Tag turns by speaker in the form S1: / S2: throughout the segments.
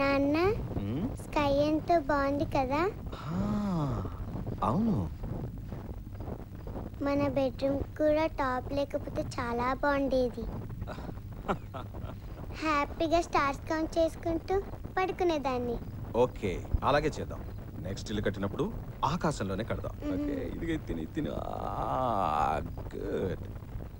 S1: నాన్న
S2: ఉమ్,
S1: స్కై ఎంతో బాగుంది కదా
S2: ఆ, అవును
S1: మన బెడ్రూమ్ కూడా టాప్ లేకపోతే చాలా బాగుండేది హ్యాపీగా స్టార్స్ కౌంట్ చేసుకుంటూ పడుకునేదాన్ని
S2: ఓకే అలాగే చేద్దాం నెక్స్ట్ ఇల్లు కట్టినప్పుడు ఆకాశంలోనే కడదాం ఓకే ఇది తిని తిని గుడ్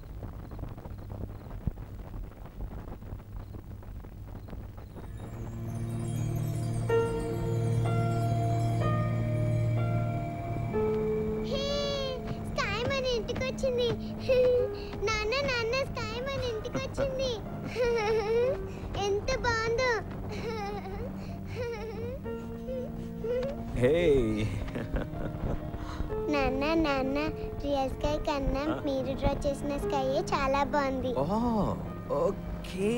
S1: హే, స్కై మన ఇంటికి వచ్చింది నాన్న నాన్న స్కై మన ఇంటికి వచ్చింది ఎంత బాగుందో
S2: హే
S1: నాన్న నాన్న రియల్ స్కై కన్నా మీరు డ్రా చేసిన స్కై చాలా బాగుంది
S2: ఓ ఓకే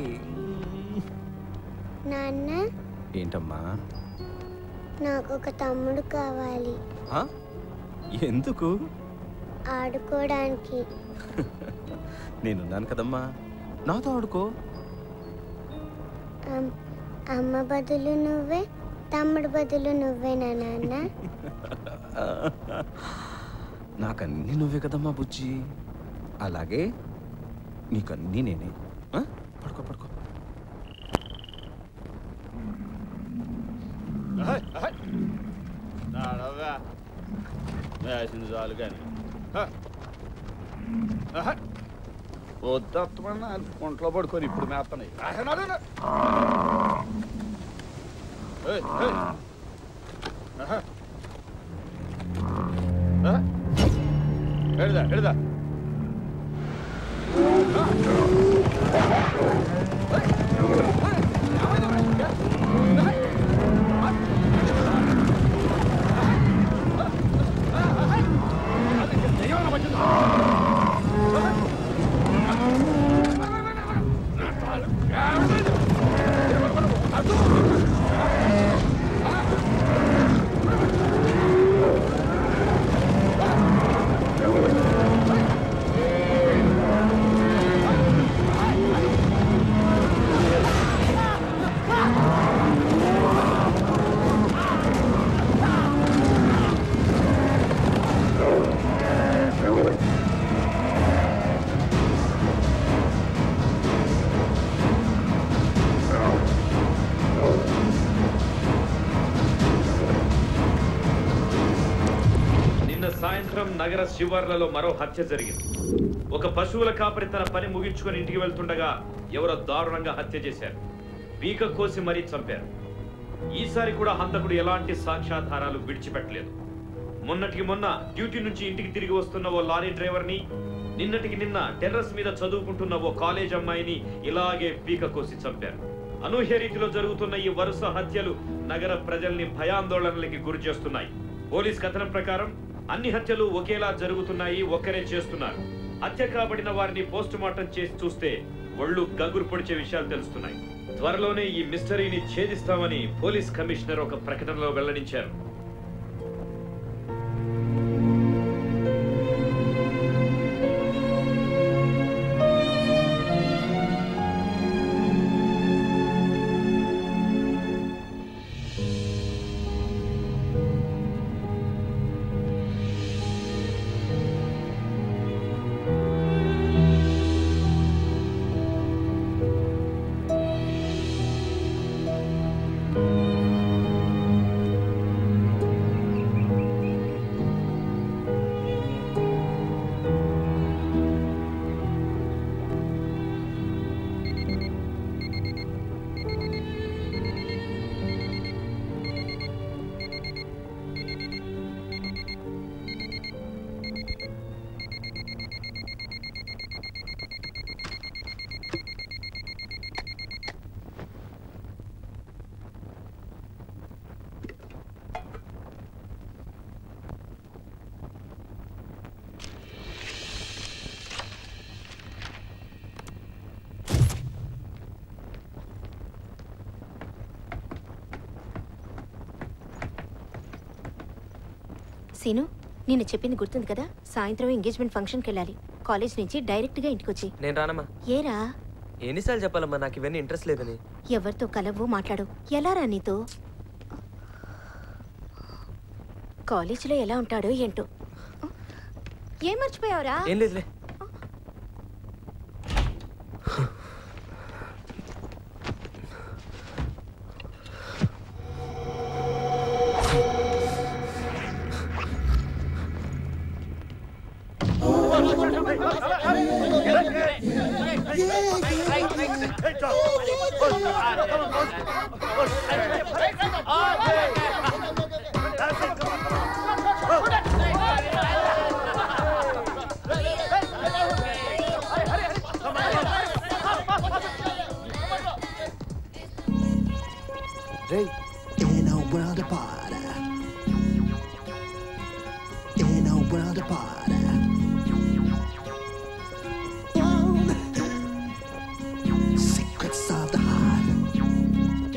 S1: నాన్న
S2: ఏంటమ్మా
S1: నాకు ఒక తమ్ముడు కావాలి
S2: ఆ? ఎందుకు
S1: ఆడుకోవడానికి
S2: నేనున్నాను కదమ్మా నాతో ఆడుకో
S1: అమ్- అమ్మ బదులు నువ్వే తమ్ముడు బదులు నువ్వేనా నాన్న
S2: నాకన్నీ నువ్వే కదమ్మా బుజ్జి అలాగే నీకన్నీ నేనే ఆ? పడుకో పడుకో
S3: నాడవా వేసింది చాలు కానీ వద్దత్తమన్నా ఒంట్లో పడుకొని ఇప్పుడు మేస్తున్నాయి ఎడదా ఎడదా
S4: నిన్న సాయంత్రం నగర శివార్లలో మరో హత్య జరిగింది ఒక పశువుల కాపరి తన పని ముగించుకొని ఇంటికి వెళ్తుండగా ఎవరో దారుణంగా హత్య చేశారు పీక కోసి మరీ చంపారు ఈసారి కూడా హంతకుడు ఎలాంటి సాక్ష్యాధారాలు విడిచిపెట్టలేదు మొన్నటికి మొన్న డ్యూటీ నుంచి ఇంటికి తిరిగి వస్తున్న ఓ లారీ డ్రైవర్ని నిన్నటికి నిన్న టెర్రస్ మీద చదువుకుంటున్న ఓ కాలేజ్ అమ్మాయిని ఇలాగే పీక కోసి చంపారు అనూహ్య రీతిలో జరుగుతున్న ఈ వరుస హత్యలు నగర ప్రజల్ని భయాందోళనలకి గురి చేస్తున్నాయి పోలీస్ కథనం ప్రకారం అన్ని హత్యలు ఒకేలా జరుగుతున్నాయి ఒక్కరే చేస్తున్నారు హత్య కాబడిన వారిని పోస్ట్ మార్టం చేసి చూస్తే ఒళ్ళు గగురు పొడిచే విషయాలు తెలుస్తున్నాయి త్వరలోనే ఈ మిస్టరీని ఛేదిస్తామని పోలీస్ కమిషనర్ ఒక ప్రకటనలో వెల్లడించారు
S5: సీను నేను చెప్పింది గుర్తుంది కదా సాయంత్రం ఎంగేజ్మెంట్ ఫంక్షన్కి వెళ్ళాలి కాలేజ్ నుంచి డైరెక్ట్గా ఇంటికి వచ్చి
S6: నేను రానమ్మా
S5: ఏరా
S6: ఎన్నిసార్లు చెప్పాలమ్మా నాకు ఇవన్నీ ఇంట్రెస్ట్ లేదని
S5: ఎవరితో కలవు మాట్లాడు ఎలారా నీతో కాలేజీలో ఎలా ఉంటాడో ఏంటో ఏం మర్చిపోయావురా
S6: ఏం లేదులే రేయ్
S7: In a world apart. In a world apart. Secrets of the heart.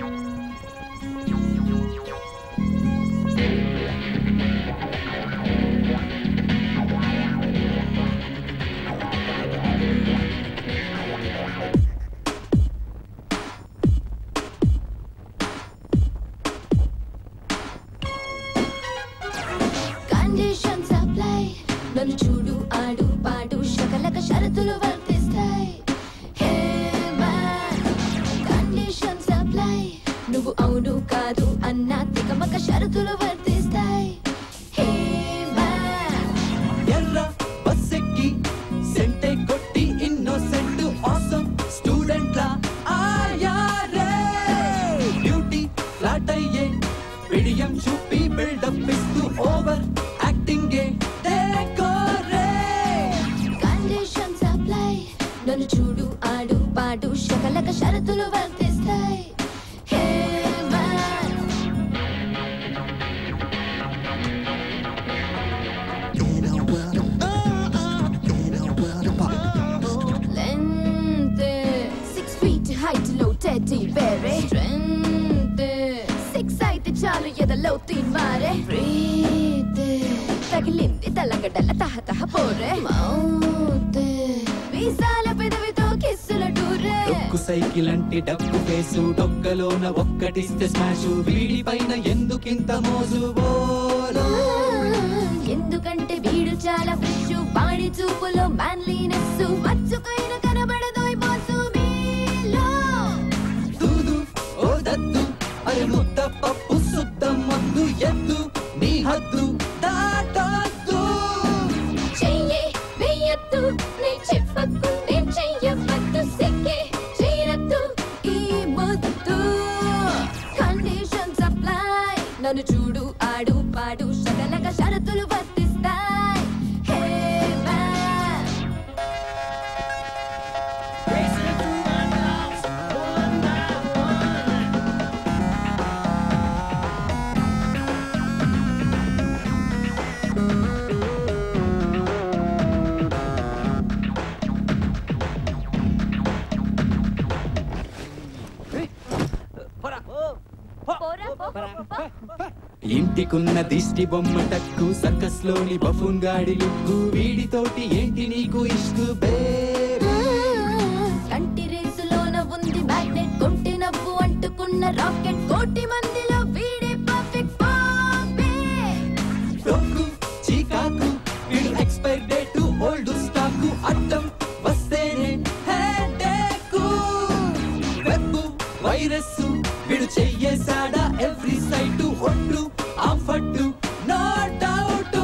S8: Conditions apply నన్ను చూడు ఆడు పాడు శకలక షరతులు వర్తిస్తాయి హే మ్యాన్ కండిషన్స్ అప్లై నువ్వు అవును కాదు అన్న తికమక షరతులు వర్తిస్తాయి హే మ్యాన్
S7: ఎర్ర బస్సెక్కి సెంటే కొట్టి ఇన్నోసెంట్ ఆసం స్టూడెంట్ లా ఆయారే బ్యూటీ ఫ్లాట్ అయ్యే పిడియం చూపి బిల్డప్ ఇస్తూ ఓవర్ యాక్టింగ్ డెకోరే
S8: కండిషన్స్ అప్లై నన్ను చూడు ఆడు పాడు శకలక షరతులు వర్తిస్తాయి hey man
S7: In a world In a world apart
S8: Length six feet height low teddy bear strength six అయితే చాలు ఎదలో తీన్మారే breathe తగిలింది తలగడల తహ తహ పోరే మౌత్ వీసాల పెదవితో కిస్సుల టూరే
S7: డొక్కు సైకిల్ అంటే డక్కు ఫేసు డొక్కలోన ఒక్కటిస్తే స్మాష్ వీడి పైన ఎందుకింత మోజు బోలో
S8: ఎందుకంటే వీడు చాలా ఫ్రెష్ వాడి చూపులో మ్యాన్లీనెస్ మచ్చుకైన కనబడదోయ్ బాసు మీలో
S7: దూదు ఓ దద్దు అరే ముద్ద పప్పు సుద్ద మందు ఎద్దు నీ హద్దు దాటద్దు
S8: చెయ్యే వెయ్యొద్దు నే చెప్పకు నేను చెయ్యవద్దు సిగ్గే చేయరద్దు ఈ ముద్దు కండిషన్స్ అప్లై నన్ను చూడు ఆడు పాడు సకలక షరతులు వర్తిస్తాయి హే మ్యాన్
S7: ఇంటికున్న దిష్టి బొమ్మ టక్కు సర్కస్ లోని బఫూన్ గాడి లుక్కు వీడితోటి ఏంటి నీకు ఇష్కు బేబీ
S8: కంటి రేసులోన ఉంది మ్యాగ్నెట్ కొంటి నవ్వు అంటుకున్న రాకెట్ కోటి మందిలో వీడే పర్ఫెక్ట్ బాంబే
S7: డొక్కు చీకాకు వీడు ఎక్స్పైర్ డేట్ ఓల్డ్ స్టాకు అడ్డం వస్తేనే హెడేకు వెబ్ వైరస్ వీడు చెయ్యేసాడా ఎవ్రీ సైట్ ఒట్టు ఆఫట్టు నో డౌట్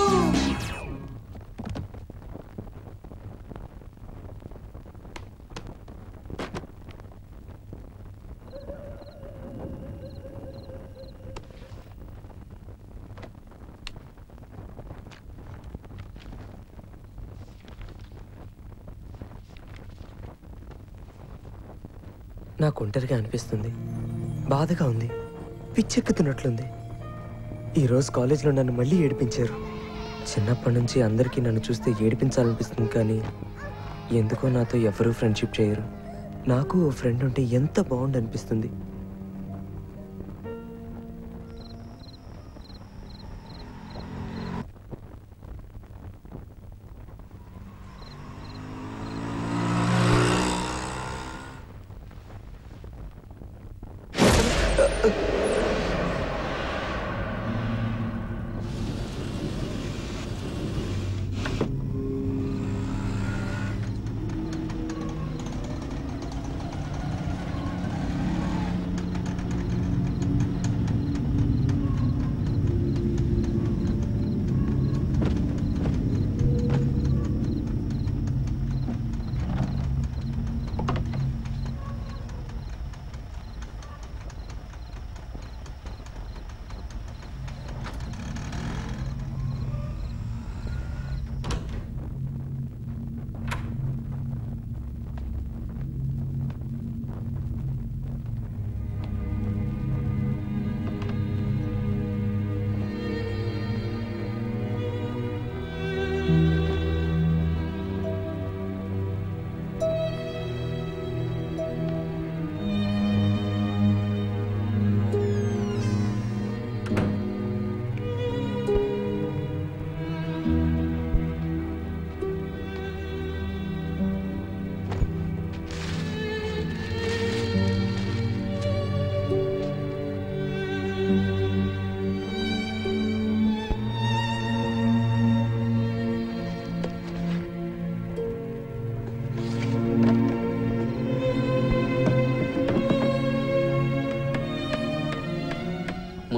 S6: నాకు ఒంటరిగా అనిపిస్తుంది బాధగా ఉంది పిచ్చెక్కుతున్నట్లుంది ఈరోజు కాలేజీలో నన్ను మళ్ళీ ఏడిపించారు చిన్నప్పటి నుంచి అందరికీ నన్ను చూస్తే ఏడిపించాలనిపిస్తుంది కానీ ఎందుకో నాతో ఎవరూ ఫ్రెండ్షిప్ చేయరు నాకు ఓ ఫ్రెండ్ ఉంటే ఎంత బాగుండు అనిపిస్తుంది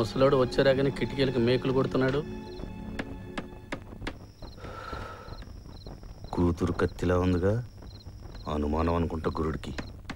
S9: ముసలోడు వచ్చారాగానే కిటికీలకి మేకులు కొడుతున్నాడు
S10: కూతురు కత్తిలా ఉందిగా అనుమానం అనుకుంటా గురుడికి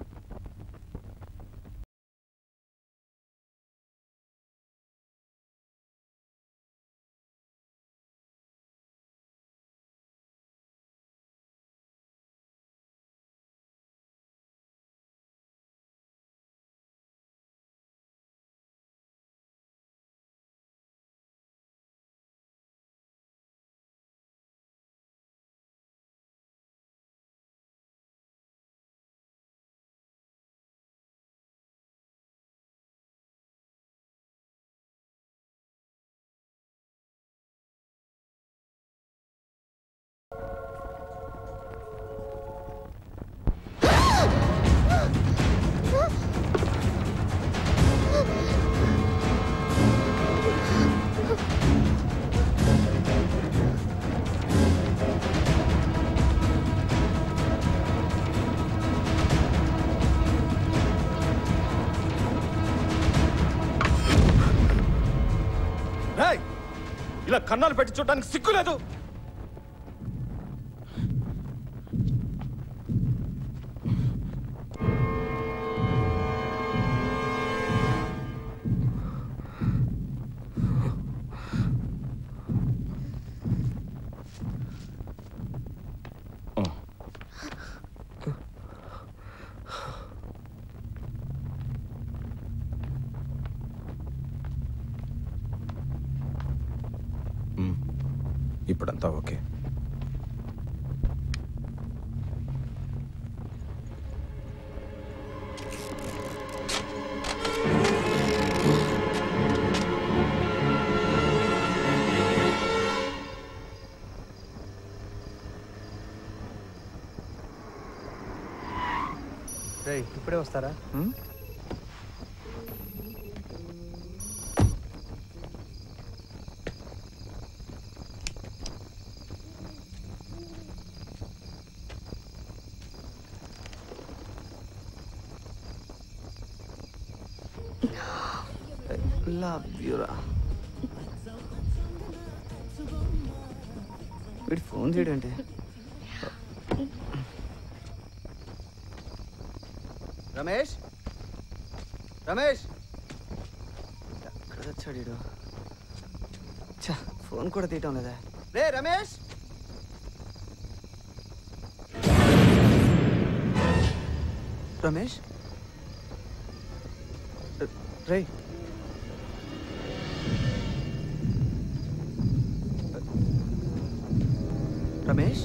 S2: రేయ్! ఇలా కన్నాలు పెట్టి చూడడానికి సిగ్గు లేదు ఇప్పుడంతా ఓకే
S6: రేయ్ ఇప్పుడే వస్తారా
S11: లవ్ యూరా వీడు ఫోన్ చేయడంటే రమేష్ రమేష్ ఎక్కడ వచ్చాడు వీడు ఛా, ఫోన్ కూడా తీయటం లేదా రే రమేష్ రమేష్ ర- రే రమేష్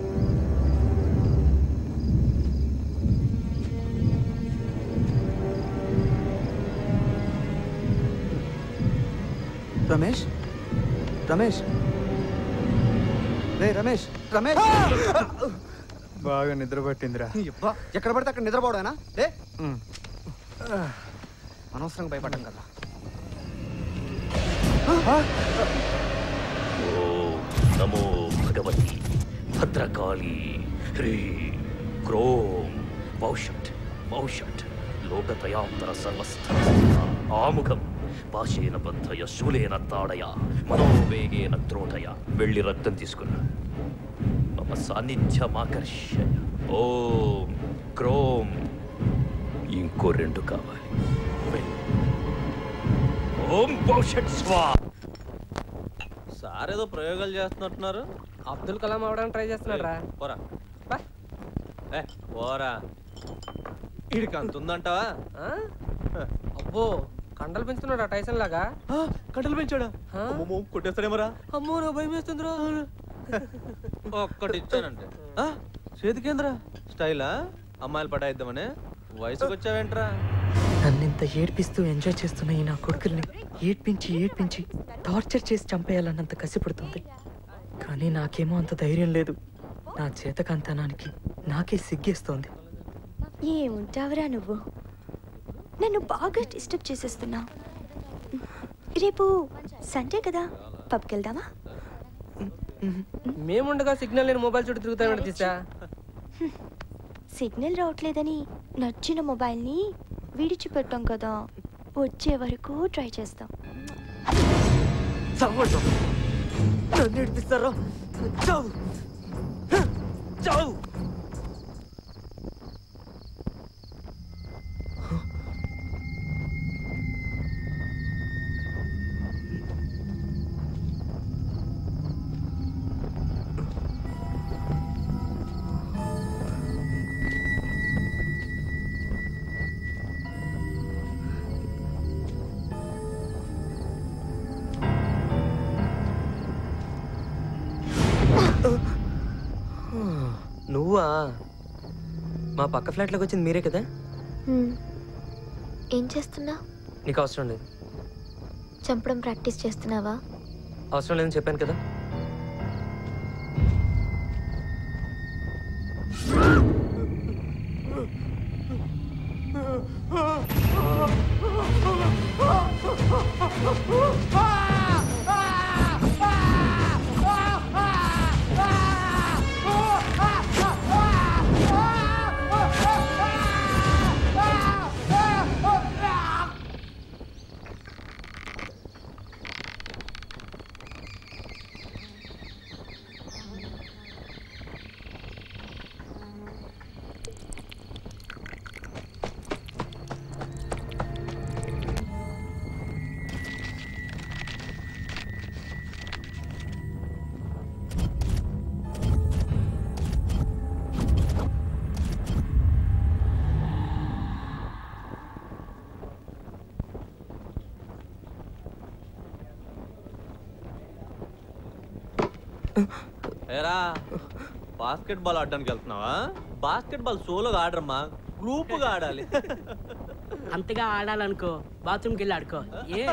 S11: రమేష్ రమేష్ రే రమేష్ రమేష్
S12: బాగా నిద్ర పట్టిందిరా
S11: అబ్బా, ఎక్కడ పడితే అక్కడ నిద్రపోవడానా లే అనవసరంగా భయపడ్డాం కదా
S13: ఓం నమో భగవతి భద్రకాళి హ్రీ క్రోం పౌషట్ పౌషట్ లోకతయాంతర సర్వస్థ ఆముఖం పాశేన బద్ధయ శూలేన తాడయ మనోవేగేన త్రోటయ వెళ్ళి రక్తం తీసుకున్నా మమ సాన్నిధ్యమాకర్షయ ఓం క్రోం ఇంకో రెండు కావాలి వెళ్ళు. ఓం పౌషట్ స్వా
S14: సార్ ఏదో ప్రయోగాలు చేస్తున్నట్టున్నారు
S6: అబ్దుల్ కలాం అవడానికి ట్రై చేస్తున్నాడు రా
S14: పోరా ఏ పోరా వీడికి అంత ఉందంటావా
S6: అబ్బో కండలు పెంచుతున్నాడా టైసన్ లాగా
S14: కండలు పెంచాడా అమ్మమ్మో, కొట్టేస్తాడేమరా
S6: అమ్మో నా భయం వేస్తుందిరా
S14: ఒక్కటి ఇచ్చానంటే ఆ, చేతికేంద్రా స్టైలా అమ్మాయిలు పటాయిద్దామనే వయసుకు వచ్చావేంట్రా
S6: నన్నింత ఏడ్పిస్తూ ఎంజాయ్ చేస్తున్న ఈ నా కొడుకుల్ని ఏడ్పించి ఏడ్పించి టార్చర్ చేసి చంపేయాలన్నంత కసిపడుతుంది కానీ నాకేమో అంత ధైర్యం లేదు నా చేతకంతనానికి నాకే సిగ్గేస్తోంది
S15: ఏముంటావురా నువ్వు నన్ను బాగా డిస్టర్బ్ చేసేస్తున్నావు రేపు సండే కదా పబ్కి వెళ్దామా
S6: మేముండగా సిగ్నల్ లేని మొబైల్ చుట్టూ తిరుగుతామని తీసా
S15: సిగ్నల్ రావట్లేదని నచ్చిన మొబైల్ని విడిచిపెట్టాం కదా వచ్చే వరకు ట్రై చేస్తాం
S6: చావండి నన్ను ఏడిపిస్తారా చావు చావు నువ్వా మా పక్క ఫ్లాట్లోకి వచ్చింది మీరే కదా
S15: హ్మ్. ఏం చేస్తున్నా
S6: నీకు అవసరం లేదు
S15: చంపడం ప్రాక్టీస్ చేస్తున్నావా
S6: అవసరం లేదని చెప్పాను కదా
S14: ఏరా బాస్కెట్ బాల్ ఆడడానికి వెళ్తున్నావా బాస్కెట్ బాల్ సోలోగా ఆడరమ్మా గ్రూపుగా ఆడాలి
S16: అంతగా ఆడాలనుకో బాత్రూమ్కి వెళ్ళి ఆడుకో ఏ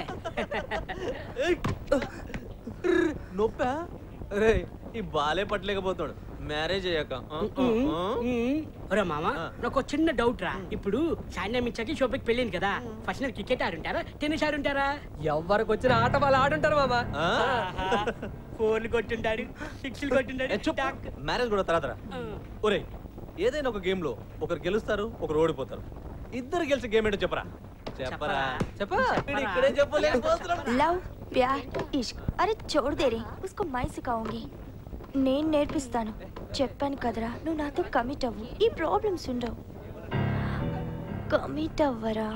S14: నొప్పా రే ఈ బాలే పట్టలేకపోతాడు మ్యారేజ్ అయ్యాక ఆ, ఆ, ఆ.
S16: ఒరే మామ నాకు ఒక చిన్న డౌట్ రా ఇప్పుడు సాయంత్రం ఇచ్చాకి షోపికి పెళ్ళింది కదా ఫస్ట్ నేను క్రికెట్ ఆడుంటారా టెన్నిస్ ఆడుంటారా
S6: ఎవరికి వచ్చిన ఆట వాళ్ళు ఆడుంటారు మామా
S16: ఫోన్లు కొట్టుంటాడు సిక్స్లు కొట్టుంటాడు టాక్.
S14: మ్యారేజ్ కూడా తర్వాత రా. ఒరేయ్ ఏదైనా ఒక గేమ్ లో ఒకరు గెలుస్తారు ఒకరు ఓడిపోతారు ఇద్దరు గెలిచి గేమ్ ఏంటో చెప్పరా చెప్పరా చెప్పరా వీడు ఇక్కడే చెప్పలేకపోతున్నాడు
S15: లవ్ ప్యార్ ఇష్క్ అరే చోడు దేరే ఉస్కో మై సికాਉਂగి నేను నేర్పిస్తాను చెప్పాను కదరా నువ్వు నాతో కమిట్ అవ్వు ఈ ప్రాబ్లమ్స్ ఉండవు కమిట్ అవ్వరా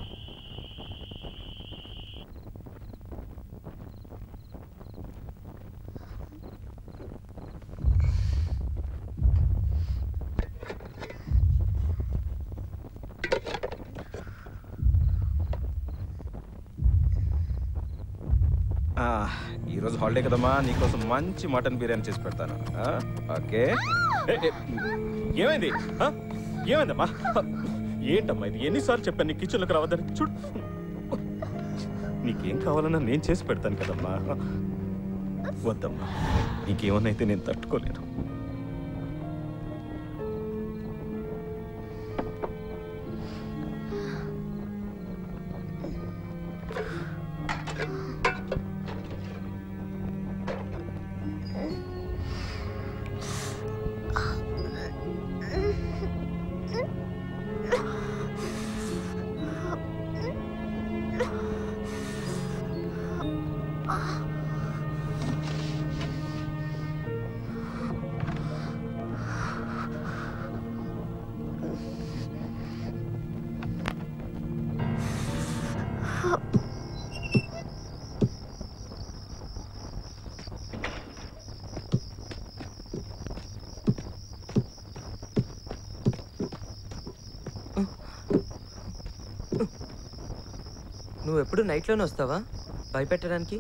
S2: ఆ, ఈరోజు హాలిడే కదమ్మా నీకోసం మంచి మటన్ బిర్యానీ చేసి పెడతాను ఆ, ఓకే ఏ, ఏ, ఏమైంది ఆ? ఏమైందమ్మా ఏంటమ్మా ఇది ఎన్నిసార్లు చెప్పాను నీ కిచెన్లోకి రావద్దని చూడు నీకేం కావాలన్నా నేను చేసి పెడతాను కదమ్మా వద్దమ్మా నీకేమన్నా అయితే నేను తట్టుకోలేను
S6: నువ్వు ఎప్పుడు నైట్లోనే వస్తావా భయపెట్టడానికి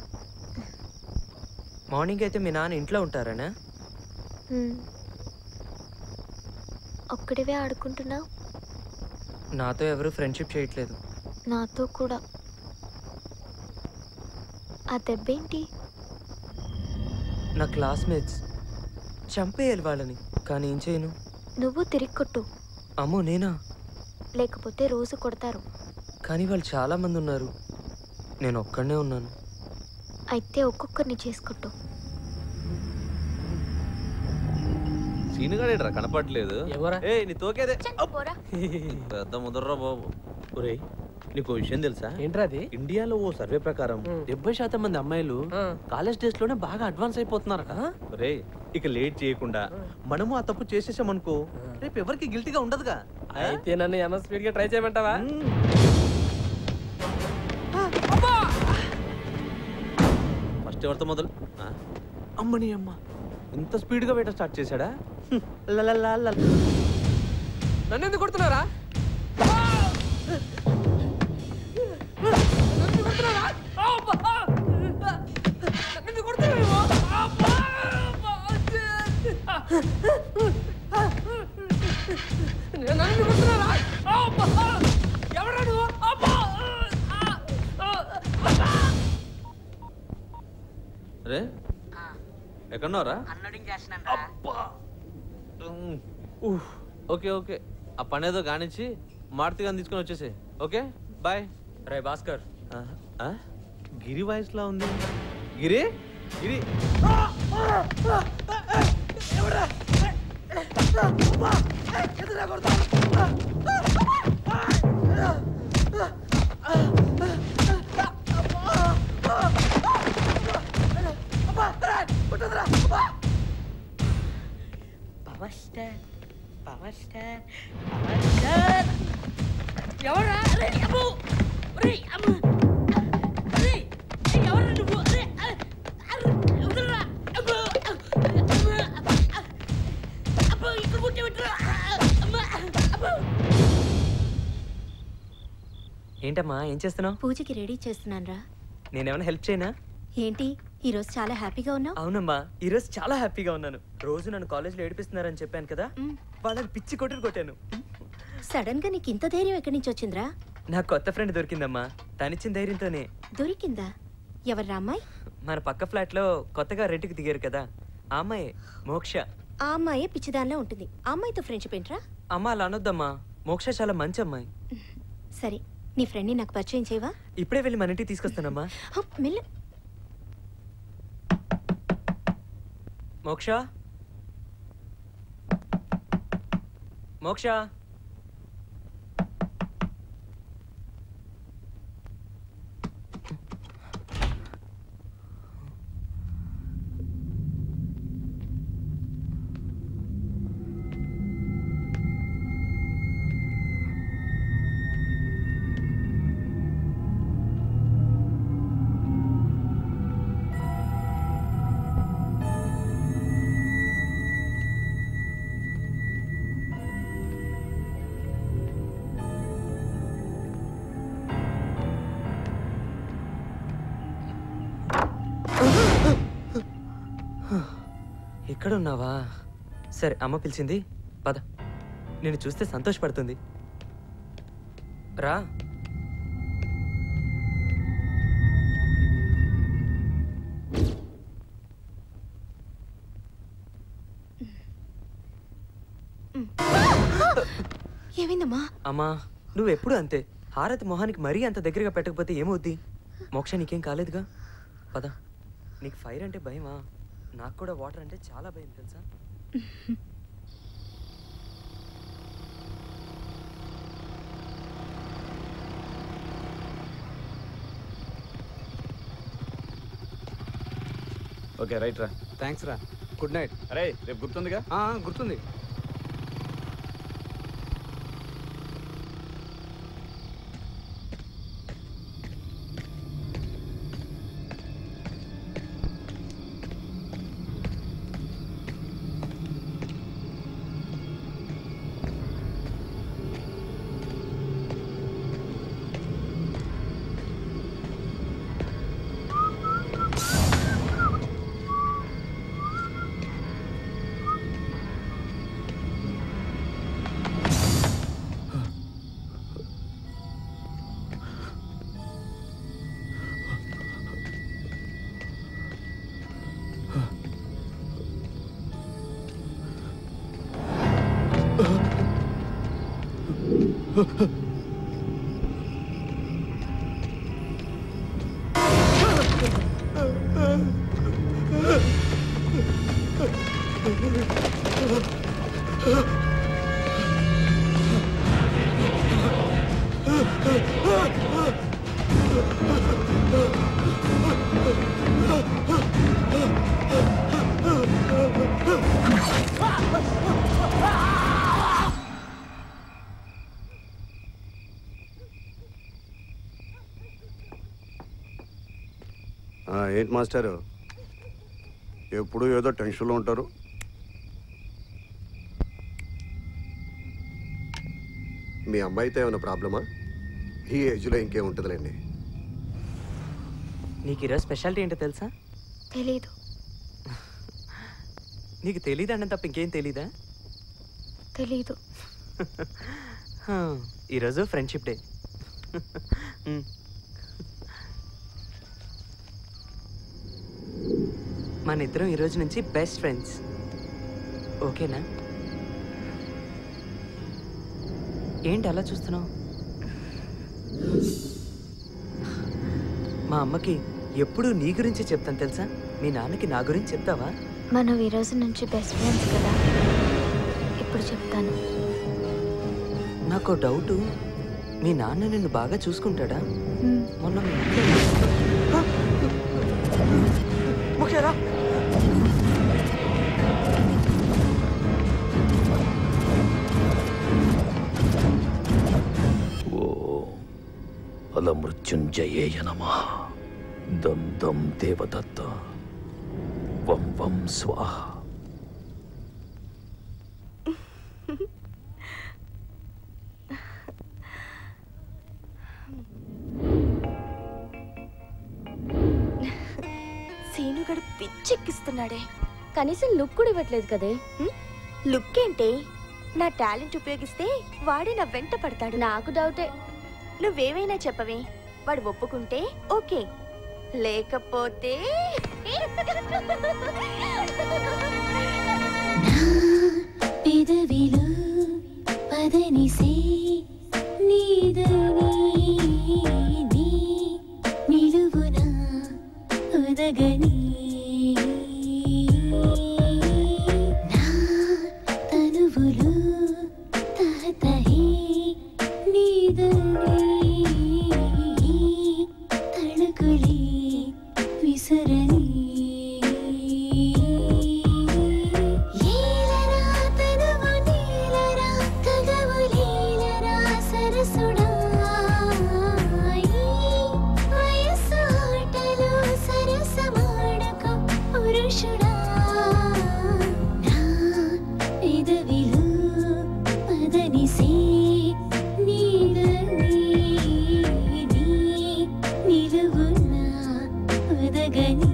S6: మార్నింగ్ అయితే మీ నాన్న ఇంట్లో ఉంటారనా
S15: హ్మ్. ఒక్కడివే ఆడుకుంటున్నావు
S6: నాతో ఎవరు ఫ్రెండ్షిప్ చేయట్లేదు
S15: నాతో కూడా ఆ దెబ్బేంటి
S6: నా క్లాస్మేట్స్ చంపేయాలి వాళ్ళని కానీ ఏం చేయను
S15: నువ్వు తిరిగి కొట్టు
S6: అమ్మో నేనా
S15: లేకపోతే రోజు కొడతారు
S6: కానీ వాళ్ళు చాలా మంది ఉన్నారు నేను ఒక్కడనే ఉన్నాను
S15: అయితే ఒక్కొక్కరిని చేసుకొట్టు
S14: సీనుగాడేట్రా కనపడలేదు
S16: ఎవరా
S14: ఏ నీ తోకేదే
S15: పోరా
S14: పెద్ద ముదర్రా బాబు ఒరేయ్ నీకు ఓ విషయం తెలుసా
S17: ఏంట్రా అది
S14: ఇండియాలో ఓ సర్వే ప్రకారం డెబ్బై శాతం మంది అమ్మాయిలు కాలేజ్ డేస్ లోనే బాగా అడ్వాన్స్ అయిపోతున్నారట రే ఇక లేట్ చేయకుండా మనము ఆ తప్పు చేసేసామనుకో రేపు ఎవరికి గిల్టీగా ఉండదుగా
S17: అయితే నన్ను ఏమన్నా స్పీడ్ గా ట్రై చేయమంటావా
S14: ఫస్ట్ ఎవరితో మొదలు ఆ? అమ్మని అమ్మ ఇంత స్పీడ్ గా వేట స్టార్ట్ చేశాడా హ్మ్. లలలలల.
S17: నన్ను ఎందుకు కొడుతున్నారా నన్ను కొడుతున్నారా ఎవరా నువ్వు అబ్బా!
S14: రే ఎక్కడున్నారా
S16: అన్లోడింగ్ చేస్తున్నాను
S14: ఉమ్. ఉఫ్. ఓకే ఓకే ఆ పని ఏదో కానిచ్చి మారుతి గాని తీసుకొని వచ్చేసి ఓకే బాయ్
S6: రే భాస్కర్
S14: గిరి వాయిస్ లా ఉంది Giri Giri
S16: power star power star power star ఎవరా అరే అమ్మో అరే అమ్మ అరే ఏయ్, ఎవరా నువ్వు అరే అరే, అరే, వదలరా అమ్మో అమ్మో అమ్మో ఇక్కడ పుట్టి విట్రా అమ్మ అమ్మో
S6: ఏంటమ్మా ఏం చేస్తున్నావు
S5: పూజకి రెడీ చేస్తున్నానురా
S6: నేనేమైనా హెల్ప్ చేయనా
S5: ఏంటి ఈరోజు చాలా హ్యాపీగా ఉన్నావు
S6: అవునమ్మా ఈరోజు చాలా హ్యాపీగా ఉన్నాను రోజు నన్ను కాలేజ్లో ఏడిపిస్తున్నారని చెప్పాను కదా వాళ్ళని పిచ్చి కొట్టుడు కొట్టాను
S5: సడన్ గా నీకు ఇంత ధైర్యం ఎక్కడి నుంచి వచ్చిందిరా
S6: నాకు కొత్త ఫ్రెండ్ దొరికిందమ్మా తనిచ్చిన ధైర్యంతోనే
S5: దొరికిందా ఎవర్రా అమ్మాయి
S6: మన పక్క ఫ్లాట్లో కొత్తగా రెంట్కి దిగారు కదా ఆ అమ్మాయి మోక్ష
S5: ఆ అమ్మాయే పిచ్చిదానిలో ఉంటుంది ఆ అమ్మాయితో ఫ్రెండ్షిప్ ఏంట్రా
S6: అమ్మ అలా అనొద్దమ్మా మోక్ష చాలా మంచి అమ్మాయి
S5: సరే నీ ఫ్రెండ్ని నాకు పరిచయం చేయవా
S6: ఇప్పుడే వెళ్ళి మన ఇంటికి తీసుకొస్తానమ్మా
S5: హ, మెల్ల
S6: మోక్ష మోక్ష ఇక్కడ ఉన్నావా సరే అమ్మ పిలిచింది పద నేను చూస్తే సంతోషపడుతుంది రా
S5: ఏమైందమ్మా
S6: అమ్మా నువ్వు ఎప్పుడు అంతే హారతి మొహానికి మరీ అంత దగ్గరగా పెట్టకపోతే ఏమవుద్ది మోక్ష నీకేం కాలేదుగా పద నీకు ఫైర్ అంటే భయమా నాకు కూడా వాటర్ అంటే చాలా భయం తెలుసా
S3: ఓకే రైట్ రా
S11: థ్యాంక్స్ రా గుడ్ నైట్
S3: అరే రేపు గుర్తుందిగా
S11: ఆ, గుర్తుంది
S7: Ah!
S18: ఆ, ఏంటి మాస్టారు ఎప్పుడు ఏదో టెన్షన్లో ఉంటారు మీ అమ్మాయితో ఏమైనా ప్రాబ్లమా ఈ ఏజ్లో ఇంకేముంటుందిలేండి
S6: నీకు ఈరోజు స్పెషాలిటీ ఏంటో తెలుసా
S15: తెలీదు
S6: నీకు తెలియదు అన్న తప్ప ఇంకేం తెలీదా
S15: తెలీదు
S6: హా, ఈరోజు ఫ్రెండ్షిప్ డే మ్. మన ఇద్దరం ఈరోజు నుంచి బెస్ట్ ఫ్రెండ్స్ ఓకేనా ఏంటి అలా చూస్తున్నావు మా అమ్మకి ఎప్పుడూ నీ గురించి చెప్తాను తెలుసా మీ నాన్నకి నా గురించి చెప్తావా
S15: మనం ఈ రోజు నుంచి బెస్ట్ ఫ్రెండ్స్ కదా ఇప్పుడు చెప్తాను
S6: నాకు డౌట్ మీ నాన్న నిన్ను బాగా చూసుకుంటాడా
S15: మ్.
S6: మొన్న మీ ముఖ్యరా
S13: ఓం అలమృత్యుంజయేయ నమ దం దం దేవదత్త వం వం స్వాహ
S15: సీనుగడు పిచ్చెక్కిస్తున్నాడే కనీసం లుక్ కూడా ఇవ్వట్లేదు కదే లుక్ ఏంటి నా టాలెంట్ ఉపయోగిస్తే వాడే నా వెంట పడతాడు నాకు డౌటే నువ్వేమైనా చెప్పవే వాడు ఒప్పుకుంటే ఓకే లేకపోతే
S8: పెదవిలో పదనిసే నీదని నీ నిలువున ఉదగని నా తనువులో తహతహే నీదని తణుకులే విసరని ఏలరా తనువు నీలరా కగవు లీలరా సరసుడా ఈ వయస్సు ఆటలో సరసమాడకు పురుషుడా నా పెదవిలో పదనిసే నీదని నీ నిలువున ఉదగని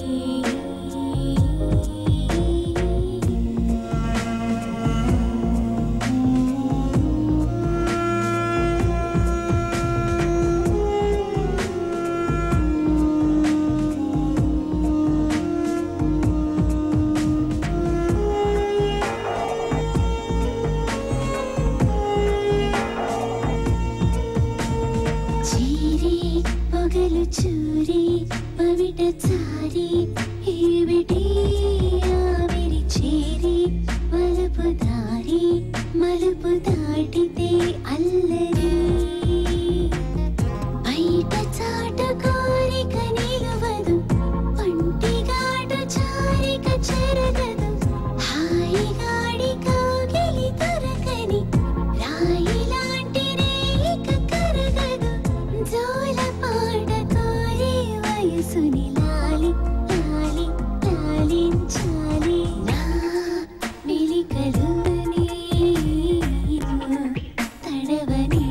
S8: చీరి పొగలు చూరి పవిట చారి ఏమిటి ఆవిరి చేరి మలుపు దారి మలుపు దాటితే అల్లరి బయట చాట కోరిక నిలువదు పంటిగాడు చారిక చెరగదు హాయిగాడి కాగిలి దొరకని రాయి లాంటి రేయిక కరగదు జోల పాట కోరి వయసుని లాలి లాలి లాలించాలి నా మెలికలోనే తడవని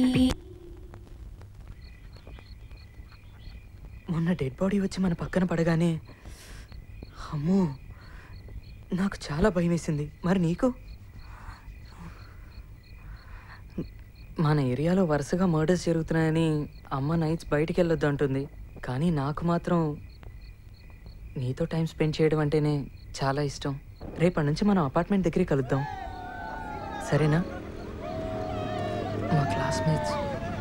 S6: మొన్న డెడ్ బాడీ వచ్చి మన పక్కన పడగానే అమ్మో నాకు చాలా భయం వేసింది మరి నీకు మన ఏరియాలో వరుసగా మర్డర్స్ జరుగుతున్నాయని అమ్మ నైట్స్ బయటికి వెళ్ళొద్దు అంటుంది కానీ నాకు మాత్రం నీతో టైం స్పెండ్ చేయడం అంటేనే చాలా ఇష్టం రేపటి నుంచి మనం అపార్ట్మెంట్ దగ్గరికి కలుద్దాం సరేనా మా క్లాస్మేట్స్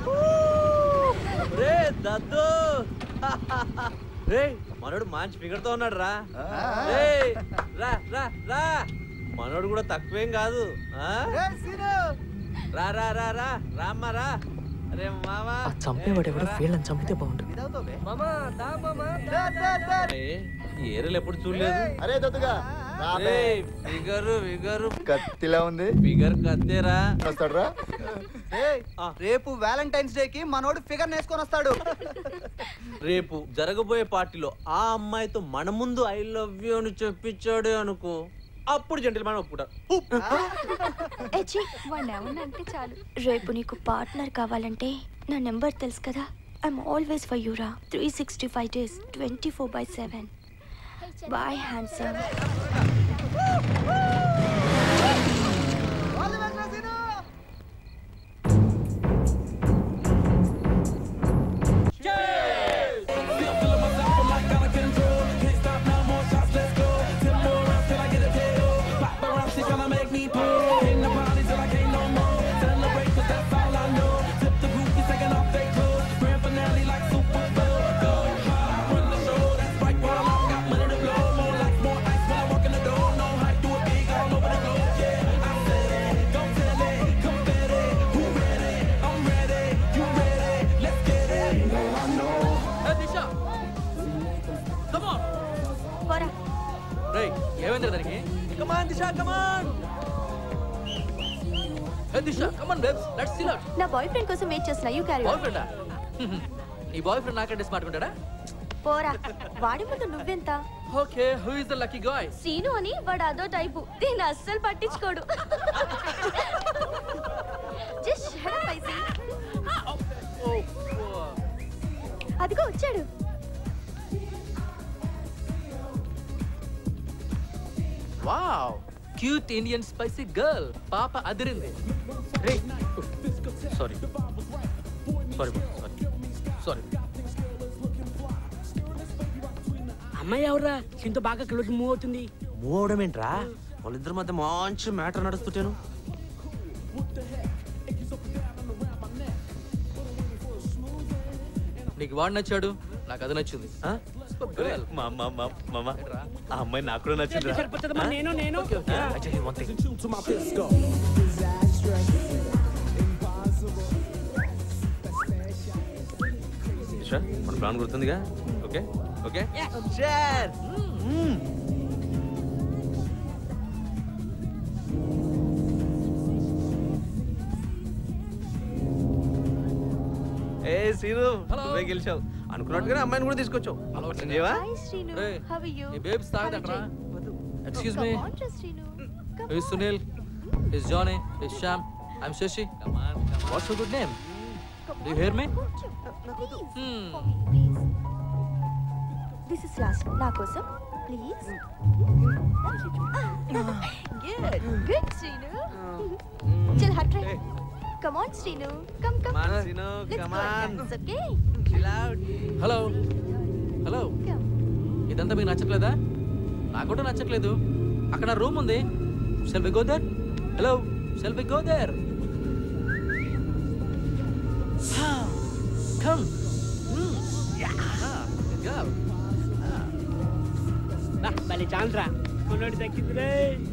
S14: రే దద్దు రే మనోడు మంచి ఫిగర్ తో ఉన్నాడు రా రేయ్, రా రా రా మనోడు కూడా తక్కువేం కాదు ఆ? రా రా రా రా రామ్మ రా అరే మామా
S6: ఆ చంపేవాడు ఎవడో వీళ్ళని చంపితే బాగుంటుంది
S14: ఏ, ఈ ఏరియాలో ఎప్పుడు చూడలేదు
S19: అరే దొద్దుగా
S14: ఫిగరు ఫిగరు
S19: కత్తిలా ఉంది
S14: ఫిగర్ కత్తేరా
S19: వస్తాడురా
S20: ఏయ్, రేపు వ్యాలంటైన్స్ డే కి మనోడు ఫిగర్ నేసుకొని వస్తాడు
S14: రేపు జరగబోయే పార్టీలో ఆ అమ్మాయితో మన ముందు ఐ లవ్ యూ అని చెప్పించాడే అనుకో అప్పుడు జంటలు మనం ఒప్పుకుంటారు
S15: ఎచ్చి వాడిని ఏమన్నా అంటే చాలు రేపు నీకు పార్ట్నర్ కావాలంటే నా నెంబర్ తెలుసు కదా ఐఎమ్ ఆల్వేస్ ఫర్ యూరా three sixty five days twenty four by seven boy handsome పోరా
S17: రేయ్ ఏమైంది దానికి come on Disha come on hey Disha come on babes let's chill out
S15: నా బాయ్ ఫ్రెండ్ కోసం వెయిట్ చేస్తున్నా యూ క్యారీ
S17: బాయ్ ఫ్రెండా నీ బాయ్ ఫ్రెండ్ నాకంటే స్మార్ట్ ఉంటాడా
S15: పోరా వాడి ముందు నువ్వెంత
S17: okay who is the lucky guy
S15: Seenu అని వాడు అదో టైపు దీన్ని అస్సలు పట్టించుకోడు జస్ట్ షట్ అప్ ఐసీ అదిగో వచ్చాడు
S17: wow cute Indian spicy girl పాప అదిరింది రే సారీ సారీ సారీ సారీ
S16: అమ్మాయి ఎవరా సింతో బాగా క్లోజ్ మూవ్ అవుతుంది
S14: మూవ్ అవడం ఏంట్రా వాళ్ళిద్దరి మధ్య మంచి మ్యాటర్ నడుస్తుంటాను
S17: నీకు వాడు నచ్చాడు నాకు అది నచ్చింది Girl.
S14: మా మా మా మామ ఆ అమ్మాయి నాకు కూడా నచ్చింది
S16: సరిపోతుందమ్మా నేను నేను
S14: మన ప్లాన్ గుర్తుందిగా ఓకే ఓకే షేర్ ఏ సీను నువ్వే గెలిచావు అనుకున్నట్టుగానే అమ్మాయిని కూడా తీసుకొచ్చావు అలవాటు చేయవా
S15: hi Srinu
S17: Hey,
S15: how are you
S17: ఈ babes తాగదంట్రా ఎక్స్క్యూజ్ మీ
S15: Come on, రా Srinu
S17: Is Sunil? Is Johnny? Is Sham? I'm Shashi. Come on, What's your good name? Do you hear me? Hmm.
S15: This is last నా కోసం please good good Srinu చల్ హట్ రే come on Srinu come come
S14: Come on, Srinu, come on.
S15: It's okay
S17: hello hello ఇదంతా మీకు నచ్చట్లేదా నాకు కూడా నచ్చట్లేదు అక్కడ రూమ్ ఉంది shall we go there hello shall we go there come
S16: భలే ఛాన్స్ రా కొన్నోడి తగ్గిందిరే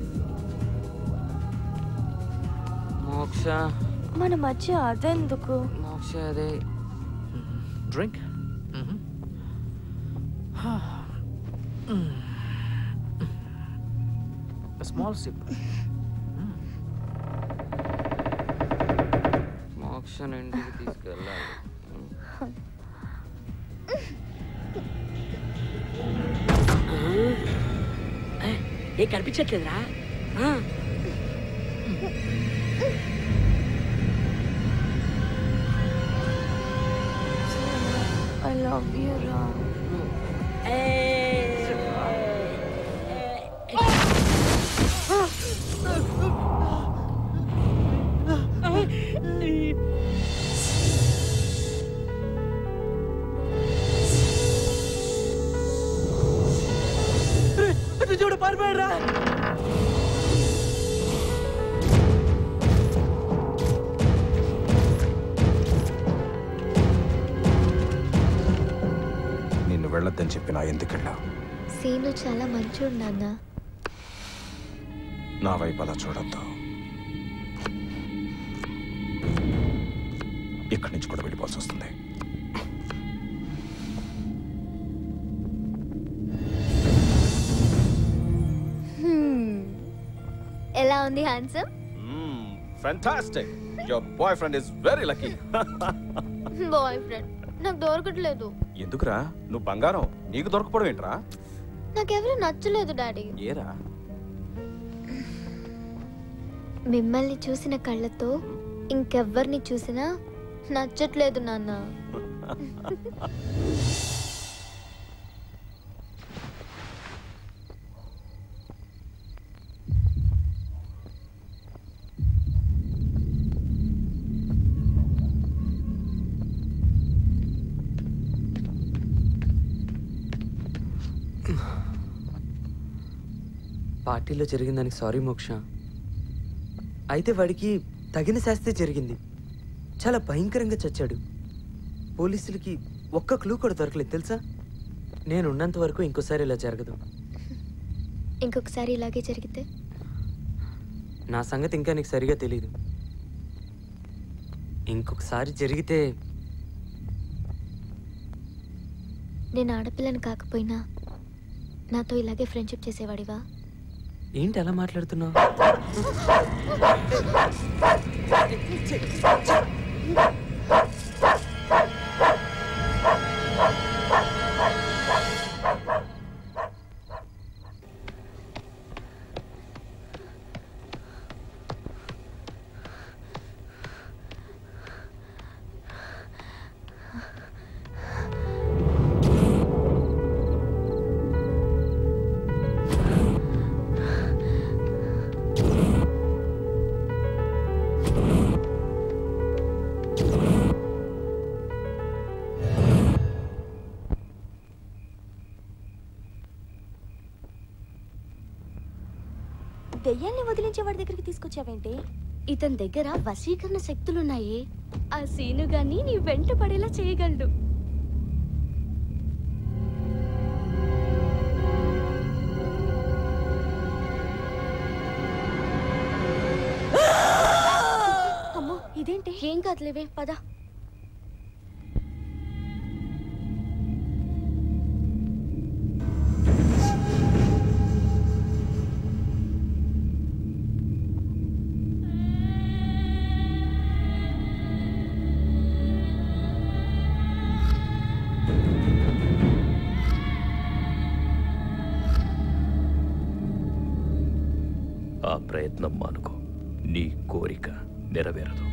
S6: మోక్ష
S15: మన మధ్య అదెందుకు
S6: మోక్ష అదే
S17: డ్రింక్ స్మాల్ సిప్
S6: మోక్షను ఇంటికి తీసుకెళ్ళాలి
S16: ఏ కనిపించట్లేదురా ఆ.
S15: ఐ లవ్ యు రా
S17: చూడు పారిపోయాడు
S2: నిన్ను వెళ్ళొద్దని చెప్పినా ఎందుకెళ్ళావు
S1: సీను చాలా మంచోడు నాన్న
S2: నా వైపు అలా చూడొద్దు ఇక్కడి నుంచి కూడా వెళ్ళిపోవాల్సి వస్తుంది
S1: హ్మ్. ఉంది handsome
S2: fantastic your boy friend is very lucky
S1: boy friend నాకు దొరకట్లేదు
S2: ఎందుకురా నువ్వు బంగారం నీకు దొరకపోవడం ఏంట్రా
S1: నాకెవరు నచ్చలేదు డాడీ
S2: ఏరా
S1: మిమ్మల్ని చూసిన కళ్ళతో ఇంకెవ్వరిని చూసినా నచ్చట్లేదు నాన్న
S6: పార్టీలో జరిగిన దానికి సారీ మోక్ష అయితే వాడికి తగిన శాస్తి జరిగింది చాలా భయంకరంగా చచ్చాడు పోలీసులకి ఒక్క క్లూ కూడా దొరకలేదు తెలుసా నేను ఉన్నంత వరకు ఇంకోసారి ఇలా జరగదు
S1: ఇంకొకసారి ఇలాగే జరిగితే
S6: నా సంగతి ఇంకా నీకు సరిగా తెలియదు ఇంకొకసారి జరిగితే
S1: నేను ఆడపిల్లని కాకపోయినా నాతో ఇలాగే ఫ్రెండ్షిప్ చేసేవాడివా
S6: ఏంటి అలా మాట్లాడుతున్నావు
S15: దెయ్యాన్ని వదిలించే వాడి దగ్గరికి తీసుకొచ్చావేంటి ఇతని దగ్గర వశీకరణ శక్తులున్నాయి ఆ సీను గాని నీ వెంట పడేలా చేయగలడు అమ్మో ఇదేంటి ఏం కాదులేవే పద
S13: ఆ ప్రయత్నం మానుకో నీ కోరిక నెరవేరదు